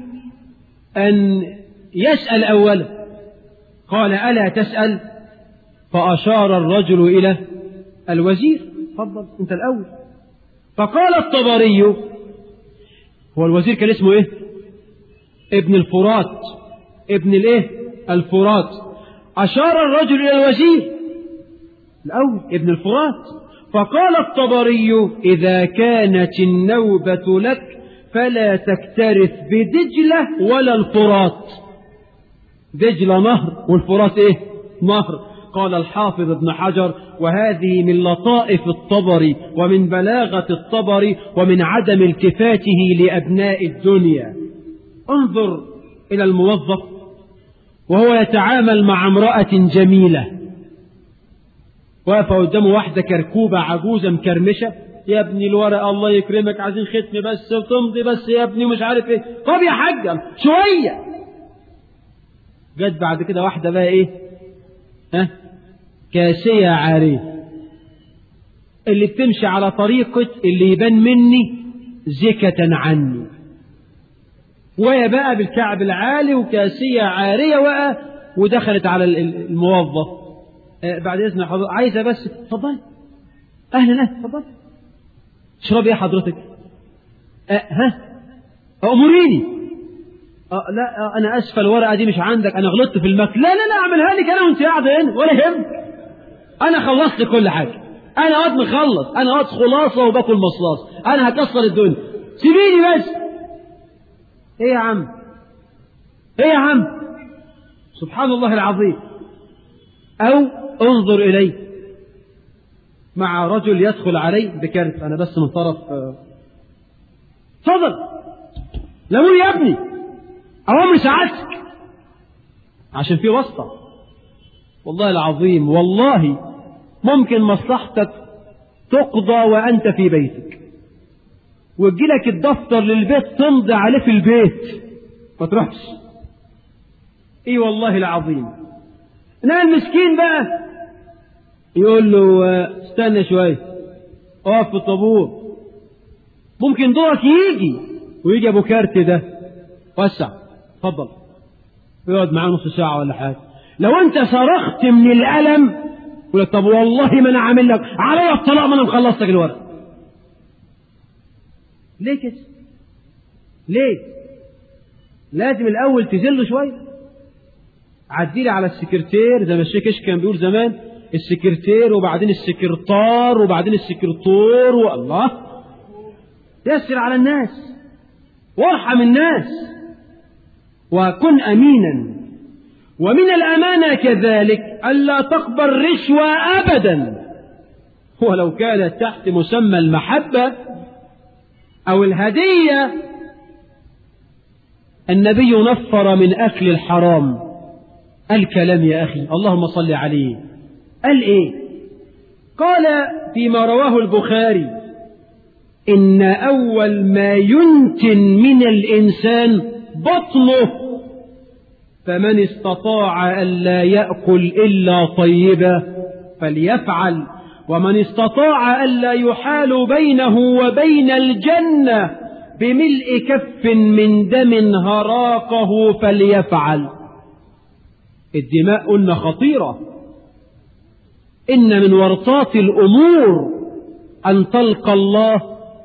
أن يسأل أولا قال ألا تسأل فأشار الرجل إلى الوزير تفضل أنت الأول فقال الطبري هو الوزير كان اسمه إيه ابن الفرات ابن الإيه الفرات أشار الرجل إلى الوزير الأول ابن الفرات فقال الطبري إذا كانت النوبة لك فلا تكترث بدجلة ولا الفرات دجلة نهر والفرات إيه نهر قال الحافظ ابن حجر وهذه من لطائف الطبري ومن بلاغة الطبري ومن عدم التفاته لأبناء الدنيا انظر إلى الموظف وهو يتعامل مع امرأة جميلة واقفة قدامه واحدة كركوبة عجوزة مكرمشة يا ابني الورقة الله يكرمك عايزين ختم بس وتمضي بس يا ابني مش عارف ايه طب يا حاجة شوية جت بعد كده واحدة بقى ايه ها كاسية عارية اللي بتمشي على طريقة اللي يبان مني زكة عني وهي بقى بالكعب العالي وكاسية عارية بقى ودخلت على الموظف آه بعد إذن حضرتك عايزة بس اتفضلي أهلا أهلا اتفضلي اشربي ايه حضرتك آه ها أمريني آه لا آه أنا أسفة الورقة دي مش عندك أنا غلطت في المكتب لا لا لا أعملها لك أنا وأنت قاعدة هنا ولا يهمك أنا خلصت كل حاجة أنا وقت مخلص أنا وقت خلاصة وباكل مصلاص أنا هكسر الدنيا سيبيني بس إيه يا عم إيه يا عم سبحان الله العظيم أو انظر إليه مع رجل يدخل عليه بكارت أنا بس من طرف تفضل لموني يا ابني أوامر سعادتك عشان في واسطة والله العظيم والله ممكن مصلحتك تقضى وأنت في بيتك وتجيلك الدفتر للبيت تمضي عليه في البيت ما تروحش اي والله العظيم انا المسكين بقى يقول له استنى شويه اقف في الطابور ممكن دورك يجي ويجي ابو كارت ده وسع اتفضل يقعد معاه نص ساعه ولا حاجه لو انت صرخت من الالم يقول لك طب والله ما انا عامل لك عليا الطلاق ما انا مخلص لك الورق ليه كده ليه لازم الاول تذله شويه عدي لي على السكرتير زي ما الشيخ كان بيقول زمان السكرتير وبعدين السكرتار وبعدين السكرتور والله يسر على الناس وارحم الناس وكن امينا ومن الامانه كذلك الا تقبل رشوه ابدا ولو كانت تحت مسمى المحبه او الهديه النبي نفر من اكل الحرام الكلام يا اخي اللهم صل عليه قال ايه قال فيما رواه البخاري ان اول ما ينتن من الانسان بطنه فمن استطاع الا ياكل الا طيبا فليفعل ومن استطاع الا يحال بينه وبين الجنه بملء كف من دم هراقه فليفعل الدماء قلنا خطيره إن من ورطات الأمور أن تلقى الله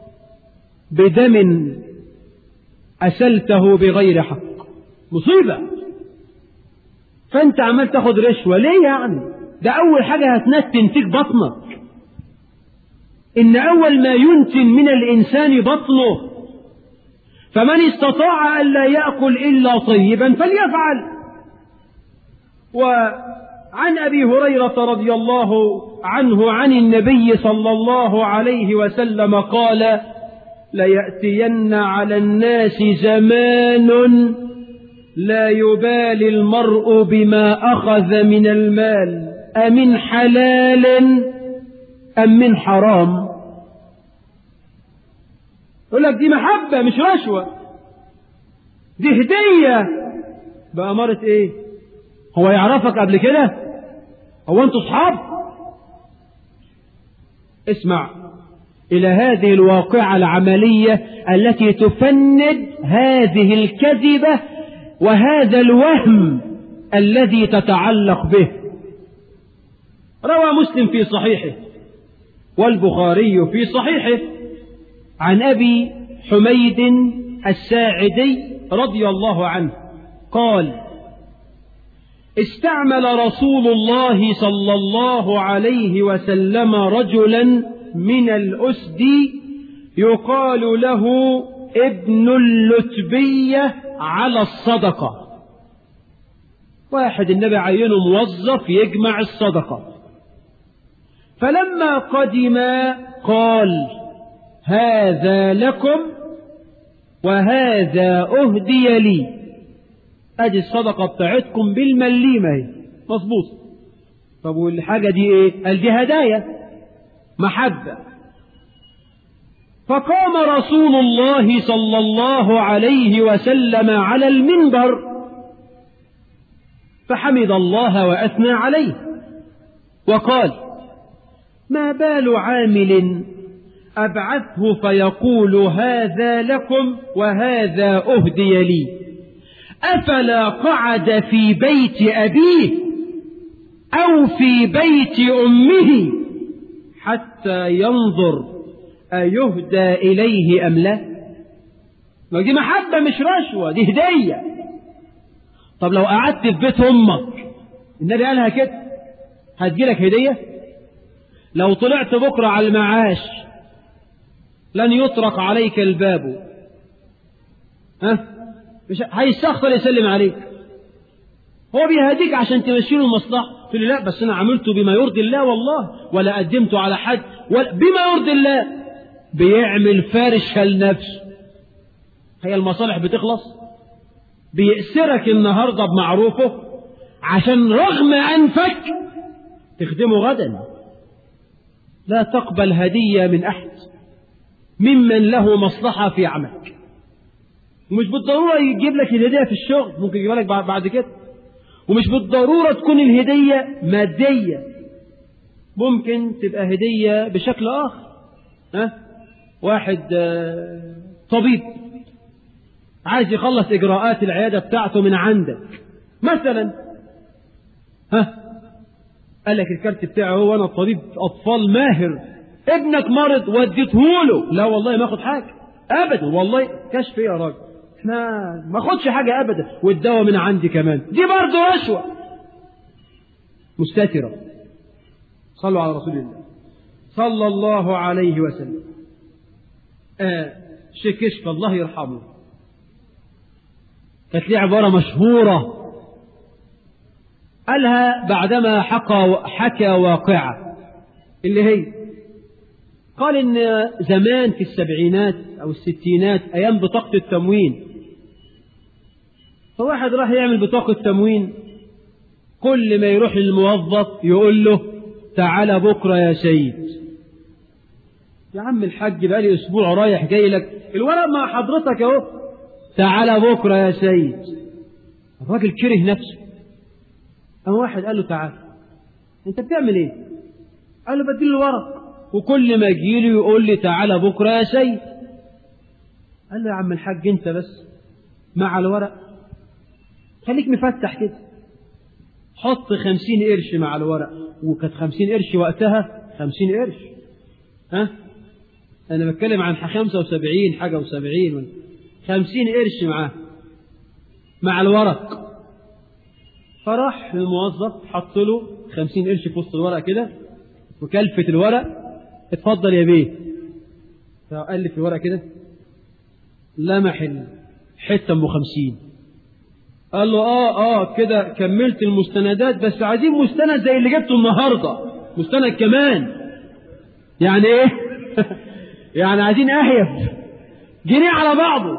بدم أسلته بغير حق مصيبة فأنت عمال تاخد رشوة ليه يعني ده أول حاجة هتنتن فيك بطنك إن أول ما ينتن من الإنسان بطنه فمن استطاع ألا يأكل إلا طيبا فليفعل و عن ابي هريره رضي الله عنه عن النبي صلى الله عليه وسلم قال لياتين على الناس زمان لا يبالي المرء بما اخذ من المال امن حلال ام من حرام يقول لك دي محبه مش رشوه دي هديه باماره ايه هو يعرفك قبل كده هو انتوا اصحاب اسمع الى هذه الواقعه العمليه التي تفند هذه الكذبه وهذا الوهم الذي تتعلق به روى مسلم في صحيحه والبخاري في صحيحه عن ابي حميد الساعدي رضي الله عنه قال استعمل رسول الله صلى الله عليه وسلم رجلا من الأسد يقال له ابن اللتبية على الصدقة واحد النبي عينه موظف يجمع الصدقة فلما قدم قال هذا لكم وهذا أهدي لي ادي الصدقه بتاعتكم بالمليمه اهي مظبوط طب والحاجه دي ايه قال دي هدايا محبه فقام رسول الله صلى الله عليه وسلم على المنبر فحمد الله واثنى عليه وقال ما بال عامل ابعثه فيقول هذا لكم وهذا اهدي لي أفلا قعد في بيت أبيه أو في بيت أمه حتى ينظر أيهدى إليه أم لا ما دي محبة مش رشوة دي هدية طب لو قعدت في بيت أمك النبي قالها كده هتجيلك هدية لو طلعت بكرة على المعاش لن يطرق عليك الباب ها مش هيستغفر يسلم عليك هو بيهديك عشان تمشي له المصلحه تقول لا بس انا عملته بما يرضي الله والله ولا قدمته على حد ولا بما يرضي الله بيعمل فارش لنفسه هي المصالح بتخلص بيأسرك النهارده بمعروفه عشان رغم أنفك تخدمه غدا لا تقبل هدية من أحد ممن له مصلحة في عملك ومش بالضرورة يجيب لك الهدية في الشغل ممكن يجيبها لك بعد كده ومش بالضرورة تكون الهدية مادية ممكن تبقى هدية بشكل آخر ها؟ واحد طبيب عايز يخلص إجراءات العيادة بتاعته من عندك مثلا ها قال لك الكارت بتاعه هو أنا طبيب أطفال ماهر ابنك مرض وديته له لا والله ما اخد حاجة أبدا والله كشف يا راجل احنا ما اخدش حاجة أبدا والدواء من عندي كمان دي برضه رشوة مستترة صلوا على رسول الله صلى الله عليه وسلم آه شيخ كشف الله يرحمه كانت ليه عبارة مشهورة قالها بعدما حكى حكى واقعة اللي هي قال إن زمان في السبعينات أو الستينات أيام بطاقة التموين فواحد راح يعمل بطاقة تموين كل ما يروح للموظف يقول له تعالى بكرة يا سيد يا عم الحاج بقالي أسبوع رايح جاي لك الورق مع حضرتك أهو تعالى بكرة يا سيد الراجل كره نفسه أما واحد قال له تعالى أنت بتعمل إيه؟ قال له بديله الورق وكل ما يجيله يقول لي تعالى بكرة يا سيد قال له يا عم الحاج أنت بس مع الورق خليك مفتح كده حط خمسين قرش مع الورق وكانت خمسين قرش وقتها خمسين قرش ها أنا بتكلم عن خمسة وسبعين حاجة وسبعين خمسين قرش معاه مع الورق فراح الموظف حط له خمسين قرش في وسط الورق كده وكلفة الورق اتفضل يا بيه فألف الورق كده لمح حتة ام خمسين قال له اه اه كده كملت المستندات بس عايزين مستند زي اللي جبته النهارده مستند كمان يعني ايه يعني عايزين اهيف جنيه على بعضه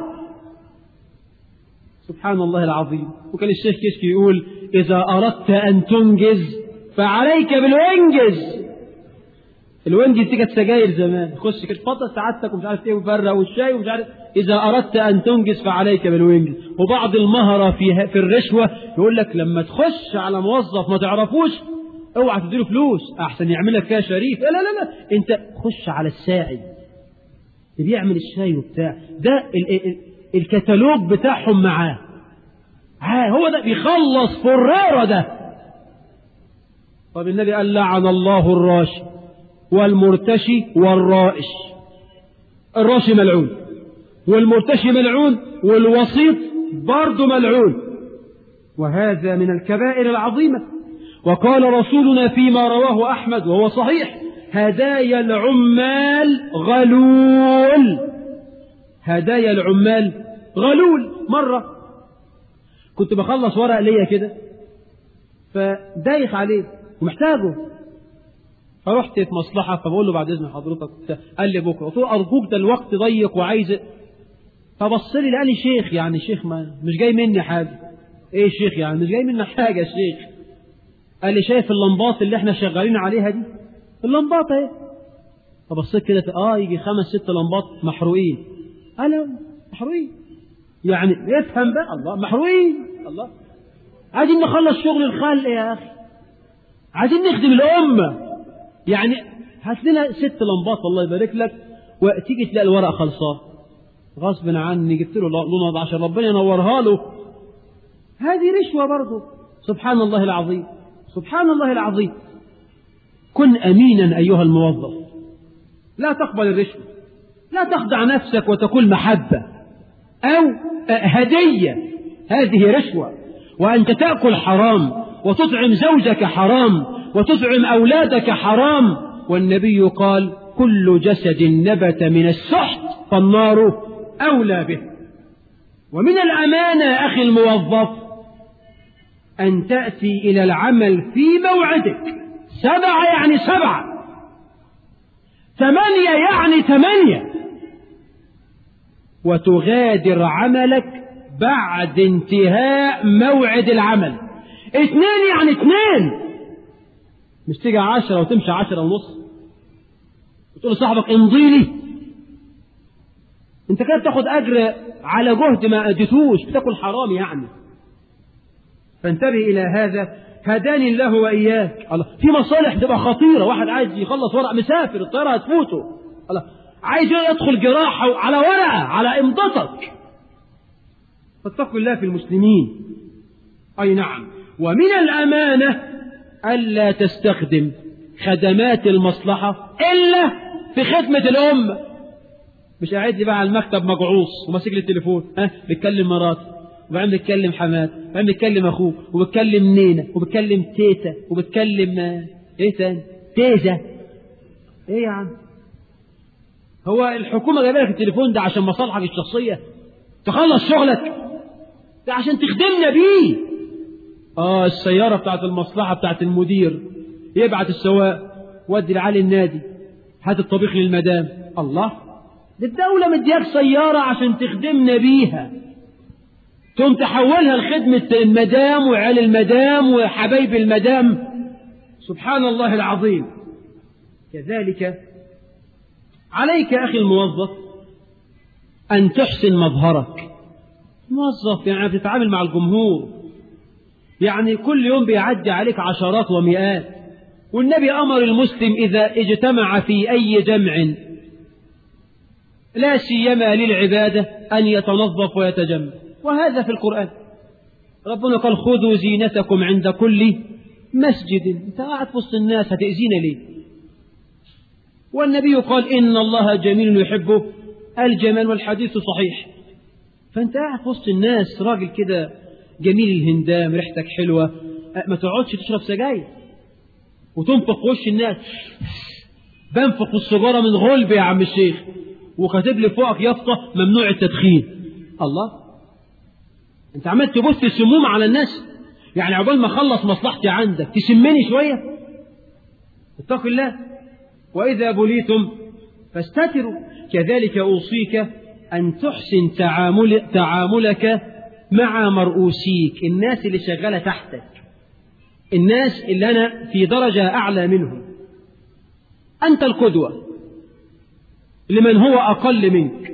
سبحان الله العظيم وكان الشيخ كشكي يقول إذا أردت أن تنجز فعليك بالوينجز الوينجز دي كانت سجاير زمان خش كده اتفضل سعادتك ومش عارف ايه وفرق والشاي ومش عارف إذا أردت أن تنجز فعليك بالوينجز وبعض المهرة في في الرشوة يقول لك لما تخش على موظف ما تعرفوش اوعى تديله فلوس احسن يعمل لك فيها شريف لا لا لا انت خش على الساعي اللي بيعمل الشاي وبتاع ده ال ال الكتالوج بتاعهم معاه هو ده بيخلص فرارة ده طب النبي قال لعن الله الراشي والمرتشي والرائش الراشي ملعون والمرتشي ملعون والوسيط برضه ملعون وهذا من الكبائر العظيمة وقال رسولنا فيما رواه أحمد وهو صحيح هدايا العمال غلول هدايا العمال غلول مرة كنت بخلص ورق ليا كده فدايخ عليه ومحتاجه فرحت في مصلحة فبقول له بعد إذن حضرتك قال لي بكرة قلت له أرجوك ده الوقت ضيق وعايز فبص لي لقاني شيخ يعني شيخ ما مش جاي مني حاجة إيه شيخ يعني مش جاي مني حاجة شيخ قال لي شايف اللمبات اللي احنا شغالين عليها دي اللمبات اهي فبصيت كده اه يجي خمس ست لمبات محروقين قال محروقين يعني يفهم بقى الله محروقين الله عايزين نخلص شغل الخلق يا اخي عايزين نخدم الامه يعني هات لنا ست لمبات الله يبارك لك وتيجي تلاقي الورق خلصان غصب عني جبت له لونه عشان ربنا ينورها له هذه رشوه برضه سبحان الله العظيم سبحان الله العظيم كن امينا ايها الموظف لا تقبل الرشوه لا تخدع نفسك وتقول محبه او هديه هذه رشوه وانت تاكل حرام وتطعم زوجك حرام وتطعم اولادك حرام والنبي قال كل جسد نبت من السحت فالنار اولى به ومن الامانه اخي الموظف أن تأتي إلى العمل في موعدك سبعة يعني سبعة ثمانية يعني ثمانية وتغادر عملك بعد انتهاء موعد العمل اتنين يعني اتنين مش تيجي عشرة وتمشي عشرة ونص وتقول لصاحبك امضي لي انت كده بتاخد اجر على جهد ما اديتوش بتاكل حرام يعني فانتبه الى هذا هداني الله واياك الله في مصالح تبقى خطيره واحد عايز يخلص ورق مسافر الطياره هتفوته الله عايز يدخل جراحه على ورقه على امضتك فاتقوا الله في المسلمين اي نعم ومن الامانه الا تستخدم خدمات المصلحه الا في خدمه الامه مش قاعد لي بقى على المكتب مجعوص وماسك لي التليفون ها بيتكلم مراتي وبعدين بيتكلم حماد وبعدين بيتكلم اخوه وبيتكلم نينا وبيتكلم تيتا وبيتكلم ايه تاني تيزا ايه يا عم هو الحكومه جايبه لك التليفون ده عشان مصالحك الشخصيه تخلص شغلك ده عشان تخدمنا بيه اه السياره بتاعت المصلحه بتاعت المدير يبعت السواق ودي لعلي النادي هات الطبيخ للمدام الله دي الدولة مدياك سيارة عشان تخدمنا بيها تقوم تحولها لخدمة المدام وعيال المدام وحبايب المدام سبحان الله العظيم كذلك عليك أخي الموظف أن تحسن مظهرك موظف يعني بتتعامل مع الجمهور يعني كل يوم بيعدي عليك عشرات ومئات والنبي أمر المسلم إذا اجتمع في أي جمع لا سيما للعبادة أن يتنظف ويتجمل وهذا في القرآن ربنا قال خذوا زينتكم عند كل مسجد انت قاعد وسط الناس هتأذينا ليه والنبي قال إن الله جميل يحب الجمال والحديث صحيح فانت قاعد وسط الناس راجل كده جميل الهندام ريحتك حلوة ما تقعدش تشرب سجاير وتنفخ في وش الناس بنفخ السجارة من غلب يا عم الشيخ وكاتب لي فوقك يافطة ممنوع التدخين الله انت عمال تبث السموم على الناس يعني عقبال ما اخلص مصلحتي عندك تسمني شوية اتق الله وإذا بليتم فاستتروا كذلك أوصيك أن تحسن تعامل تعاملك مع مرؤوسيك الناس اللي شغالة تحتك الناس اللي أنا في درجة أعلى منهم أنت القدوة لمن هو أقل منك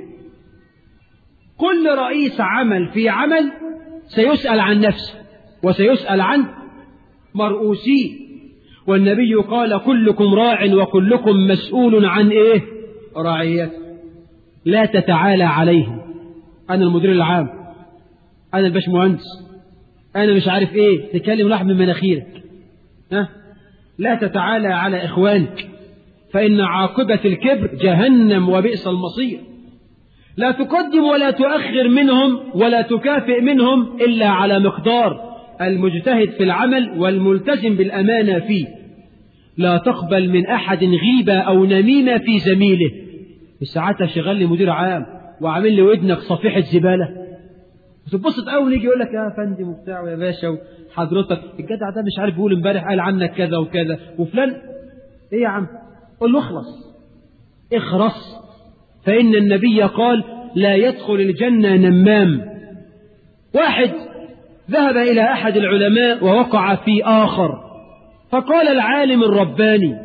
كل رئيس عمل في عمل سيسأل عن نفسه وسيسأل عن مرؤوسيه والنبي قال كلكم راع وكلكم مسؤول عن ايه رعيته لا تتعالى عليهم انا المدير العام انا الباشمهندس انا مش عارف ايه تكلم لحم من مناخيرك ها لا تتعالى على اخوانك فان عاقبه الكبر جهنم وبئس المصير لا تقدم ولا تؤخر منهم ولا تكافئ منهم الا على مقدار المجتهد في العمل والملتزم بالامانه فيه لا تقبل من احد غيبه او نميمه في زميله ساعتها شغال لي مدير عام وعامل لي ودنك صفيحه زباله وتبص اول يجي يقول لك يا فندم وبتاع يا باشا حضرتك الجدع ده مش عارف بيقول امبارح قال عنك كذا وكذا وفلان ايه يا عم قول له اخلص اخرس فان النبي قال لا يدخل الجنه نمام واحد ذهب الى احد العلماء ووقع في اخر فقال العالم الرباني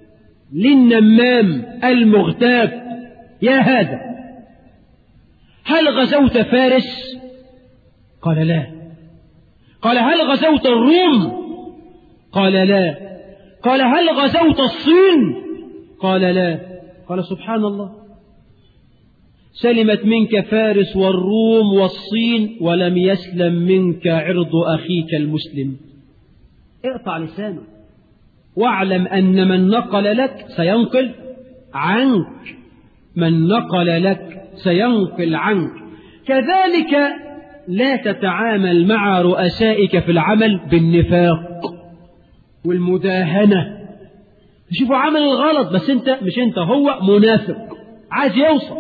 للنمام المغتاب يا هذا هل غزوت فارس قال لا قال هل غزوت الروم قال لا قال هل غزوت الصين قال لا قال سبحان الله سلمت منك فارس والروم والصين ولم يسلم منك عرض أخيك المسلم اقطع لسانه واعلم أن من نقل لك سينقل عنك من نقل لك سينقل عنك كذلك لا تتعامل مع رؤسائك في العمل بالنفاق والمداهنة تشوفوا عمل الغلط بس انت مش انت هو منافق عايز يوصل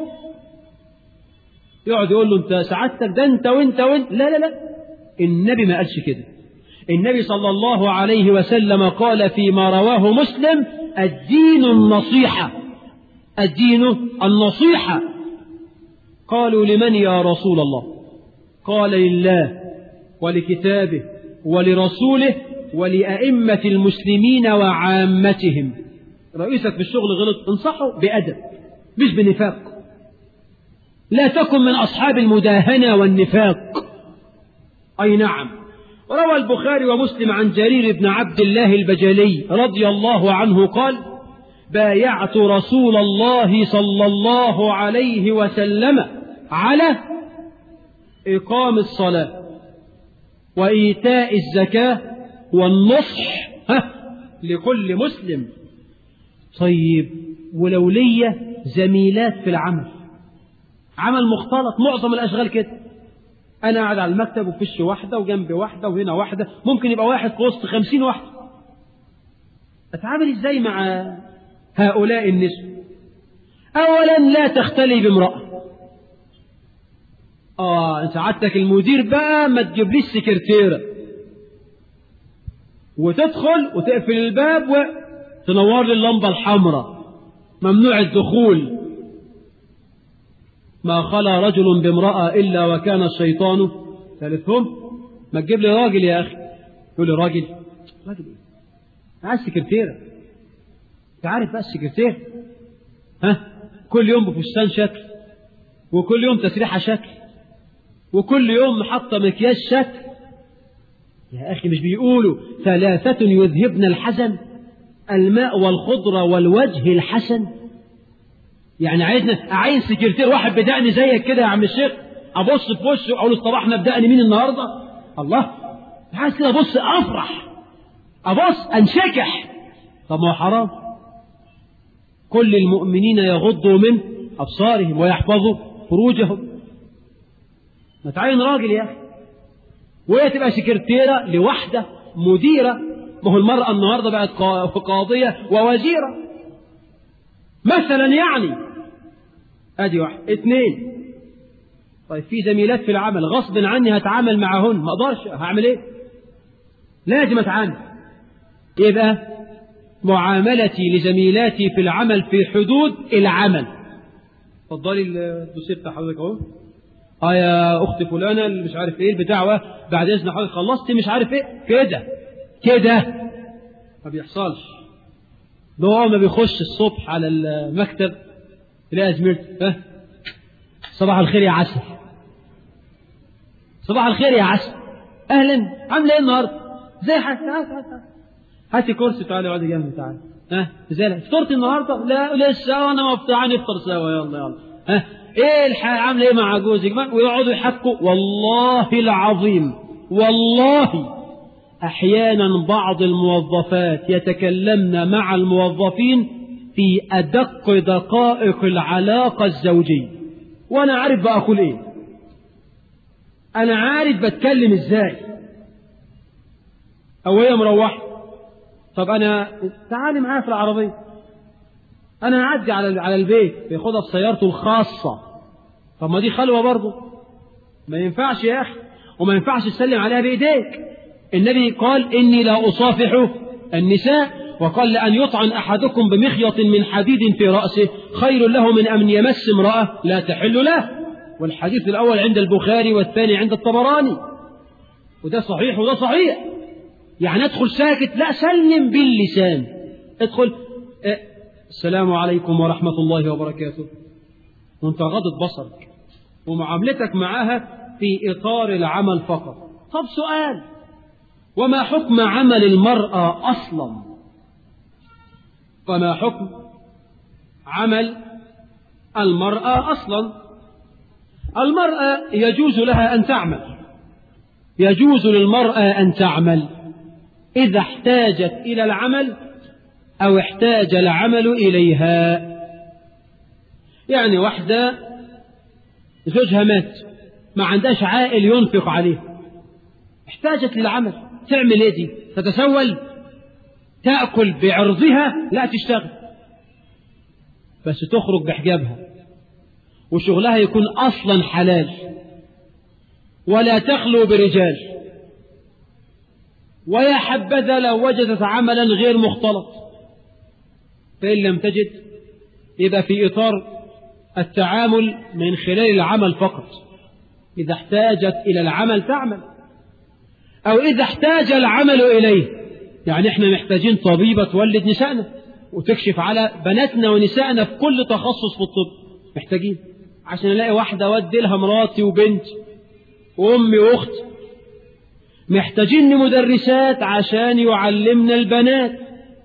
يقعد يقول له انت سعادتك ده انت وانت وانت لا لا لا النبي ما قالش كده النبي صلى الله عليه وسلم قال فيما رواه مسلم الدين النصيحة الدين النصيحة قالوا لمن يا رسول الله قال لله ولكتابه ولرسوله ولأئمة المسلمين وعامتهم رئيسك في الشغل غلط انصحه بأدب مش بنفاق لا تكن من أصحاب المداهنة والنفاق أي نعم روى البخاري ومسلم عن جرير بن عبد الله البجلي رضي الله عنه قال بايعت رسول الله صلى الله عليه وسلم على إقام الصلاة وإيتاء الزكاة والنصح ها لكل مسلم طيب ولو ليا زميلات في العمل عمل مختلط معظم الأشغال كده أنا قاعد على المكتب وفش واحدة وجنبي واحدة وهنا واحدة ممكن يبقى واحد في وسط خمسين واحدة أتعامل إزاي مع هؤلاء النسوة أولا لا تختلي بامرأة آه أنت عادتك المدير بقى ما تجيبليش سكرتيرة وتدخل وتقفل الباب وتنور لي اللمبة الحمراء ممنوع الدخول ما خلا رجل بامرأة إلا وكان الشيطان ثالثهم ما تجيب لي راجل يا أخي يقول لي راجل راجل إيه عايز سكرتيرة أنت عارف بقى السكرتير ها كل يوم بفستان شكل وكل يوم تسريحة شكل وكل يوم محطة مكياج شكل يا أخي مش بيقولوا ثلاثة يذهبن الحزن الماء والخضرة والوجه الحسن يعني عايزنا عايز سكرتير واحد بدقني زيك كده يا عم الشيخ ابص في وشه اقول الصباح نبدأني مين النهارده الله عايز كده ابص افرح ابص انشكح طب ما هو حرام كل المؤمنين يغضوا من ابصارهم ويحفظوا فروجهم ما تعين راجل يا اخي وهي تبقى سكرتيره لوحده مديره ما هو المراه النهارده بقت قاضيه ووزيره مثلا يعني ادي واحد اثنين طيب في زميلات في العمل غصب عني هتعامل معهن ما اقدرش هعمل ايه لازم اتعامل يبقى معاملتي لزميلاتي في العمل في حدود العمل اتفضلي الدوسيه بتاع حضرتك اهو اه يا اخت فلانه اللي مش عارف ايه البتاع بعد اذن حضرتك خلصت مش عارف ايه كده كده ما بيحصلش ده هو ما بيخش الصبح على المكتب يلاقي زميلته ها صباح الخير يا عسل صباح الخير يا عسل اهلا عامله ايه النهارده زي حالك تعال تعال تعال هاتي كرسي تعالى اقعدي جنبي تعالى ها ازاي فطرتي النهارده لا لسه وانا ما تعال نفطر سوا يلا يلا ها ايه الحال عامله ايه مع جوزك ويقعدوا يحكوا والله العظيم والله احيانا بعض الموظفات يتكلمن مع الموظفين في ادق دقائق العلاقه الزوجيه وانا عارف بقول ايه انا عارف بتكلم ازاي او هي مروحه طب انا تعالي معايا في العربيه انا اعدي على على البيت بياخدها في سيارته الخاصه طب ما دي خلوه برضه ما ينفعش يا اخي وما ينفعش تسلم عليها بايديك النبي قال اني لا اصافح النساء وقال لأن يطعن أحدكم بمخيط من حديد في رأسه خير له من أن يمس امرأة لا تحل له والحديث الأول عند البخاري والثاني عند الطبراني وده صحيح وده صحيح يعني ادخل ساكت لا سلم باللسان ادخل اه السلام عليكم ورحمة الله وبركاته وانت غضت بصرك ومعاملتك معها في إطار العمل فقط طب سؤال وما حكم عمل المرأة أصلا وما حكم عمل المرأة أصلا المرأة يجوز لها أن تعمل يجوز للمرأة أن تعمل إذا احتاجت إلى العمل أو احتاج العمل إليها يعني واحدة زوجها مات ما عندهاش عائل ينفق عليه احتاجت للعمل تعمل ايه دي تتسول تأكل بعرضها لا تشتغل بس تخرج بحجابها وشغلها يكون أصلا حلال ولا تخلو برجال ويا حبذا لو وجدت عملا غير مختلط فإن لم تجد يبقى في إطار التعامل من خلال العمل فقط إذا احتاجت إلى العمل تعمل أو إذا احتاج العمل إليه يعني احنا محتاجين طبيبة تولد نسائنا وتكشف على بناتنا ونسائنا في كل تخصص في الطب محتاجين عشان الاقي واحدة اودي لها مراتي وبنتي وامي واختي محتاجين مدرسات عشان يعلمنا البنات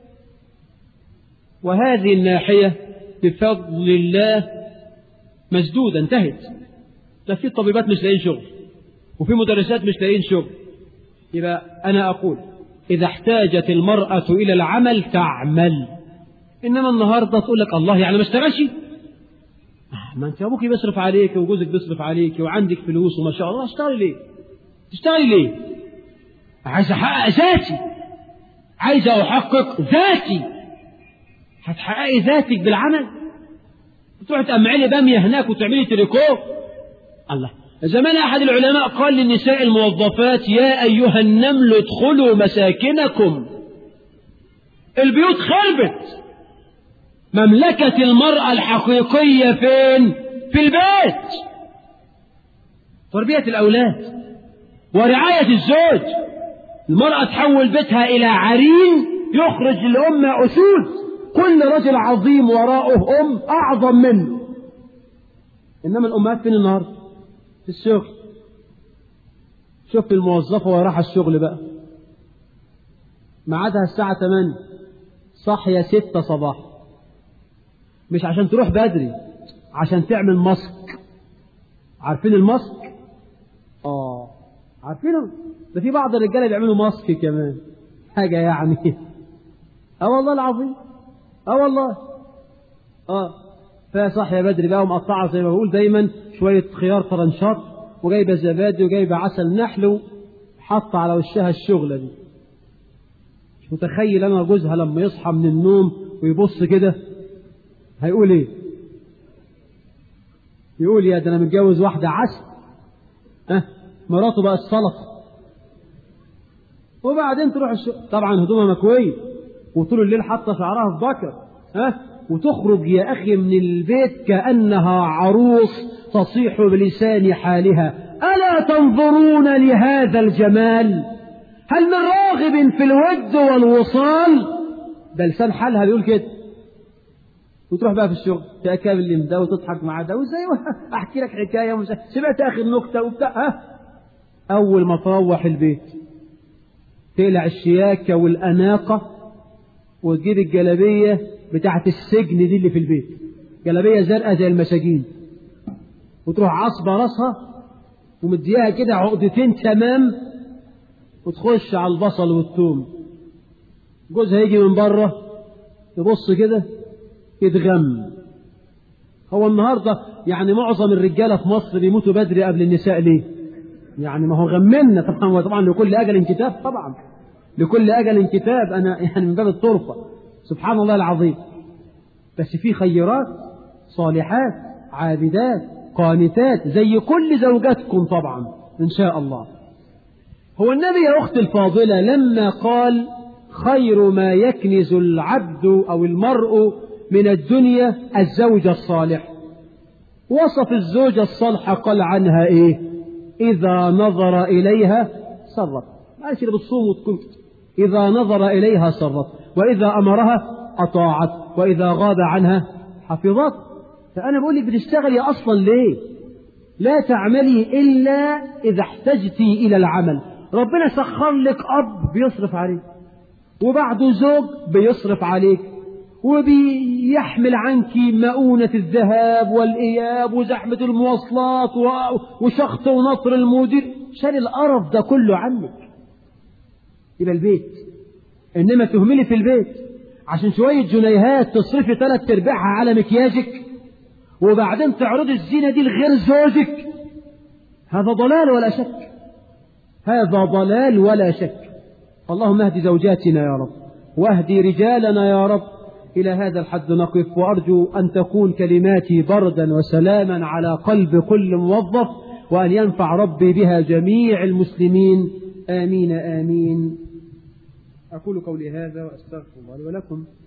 وهذه الناحية بفضل الله مسدودة انتهت لا في طبيبات مش لاقيين شغل وفي مدرسات مش لاقيين شغل يبقى أنا أقول إذا احتاجت المرأة إلى العمل تعمل إنما النهاردة تقول لك الله يعني ما اشتغلش ما أنت أبوك بيصرف عليك وجوزك بيصرف عليك وعندك فلوس وما شاء الله اشتغلي ليه تشتغلي ليه عايز أحقق ذاتي عايز أحقق ذاتي هتحققي ذاتك بالعمل تروحي تقمعي بامية هناك وتعملي تريكو الله زمان أحد العلماء قال للنساء الموظفات يا أيها النمل ادخلوا مساكنكم البيوت خربت مملكة المرأة الحقيقية فين في البيت تربية الأولاد ورعاية الزوج المرأة تحول بيتها إلى عرين يخرج للأمة أسود كل رجل عظيم وراءه أم أعظم منه إنما الأمهات فين النهاردة في الشغل شوف الموظفة وهي رايحة الشغل بقى ميعادها الساعة 8 صاحية 6 صباح مش عشان تروح بدري عشان تعمل ماسك عارفين الماسك اه عارفينه ده في بعض الرجاله بيعملوا ماسك كمان حاجه يعني اه والله العظيم اه والله اه فيا صاحيه بدري بقى ومقطعه زي ما بقول دايما شويه خيار طرنشات وجايبه زبادي وجايبه عسل نحل وحاطه على وشها الشغله دي مش متخيل انا جوزها لما يصحى من النوم ويبص كده هيقول ايه يقول يا ده انا متجوز واحده عسل ها أه؟ مراته بقت سلطه وبعدين تروح الشغل طبعا هدومها مكويه وطول الليل حاطه شعرها في بكر ها أه؟ وتخرج يا اخي من البيت كانها عروس تصيح بلسان حالها الا تنظرون لهذا الجمال هل من راغب في الود والوصال ده لسان حالها بيقول كده وتروح بقى في الشغل تكلم ده وتضحك مع ده وازاي احكي لك حكايه ومش سمعت اخر نكته وبتاع ها اول ما تروح البيت تقلع الشياكه والاناقه وتجيب الجلابيه بتاعت السجن دي اللي في البيت جلابيه زرقاء زي المساجين وتروح عصبه راسها ومدياها كده عقدتين تمام وتخش على البصل والثوم جوزها يجي من بره يبص كده يتغم هو النهارده يعني معظم الرجاله في مصر بيموتوا بدري قبل النساء ليه؟ يعني ما هو غمنا طبعا وطبعا لكل اجل كتاب طبعا لكل اجل كتاب انا يعني من باب الطرفه سبحان الله العظيم بس في خيرات صالحات عابدات قانتات زي كل زوجاتكم طبعا ان شاء الله هو النبي يا اختي الفاضله لما قال خير ما يكنز العبد او المرء من الدنيا الزوجة الصالح وصف الزوجة الصالحة قال عنها ايه اذا نظر اليها سرت معلش اللي بتصوم وتكون اذا نظر اليها سرت واذا امرها اطاعت واذا غاب عنها حفظت فانا بقول لك بتشتغلي اصلا ليه لا تعملي الا اذا احتجتي الى العمل ربنا سخر لك اب بيصرف عليك وبعده زوج بيصرف عليك وبيحمل عنك مؤونة الذهاب والإياب وزحمة المواصلات وشخط ونطر المدير شال القرف ده كله عنك يبقى البيت إنما تهملي في البيت عشان شوية جنيهات تصرفي ثلاث أرباعها على مكياجك وبعدين تعرضي الزينة دي لغير زوجك هذا ضلال ولا شك هذا ضلال ولا شك اللهم اهد زوجاتنا يا رب واهدي رجالنا يا رب إلى هذا الحد نقف وأرجو أن تكون كلماتي بردا وسلاما على قلب كل موظف وأن ينفع ربي بها جميع المسلمين آمين آمين أقول قولي هذا وأستغفر الله ولكم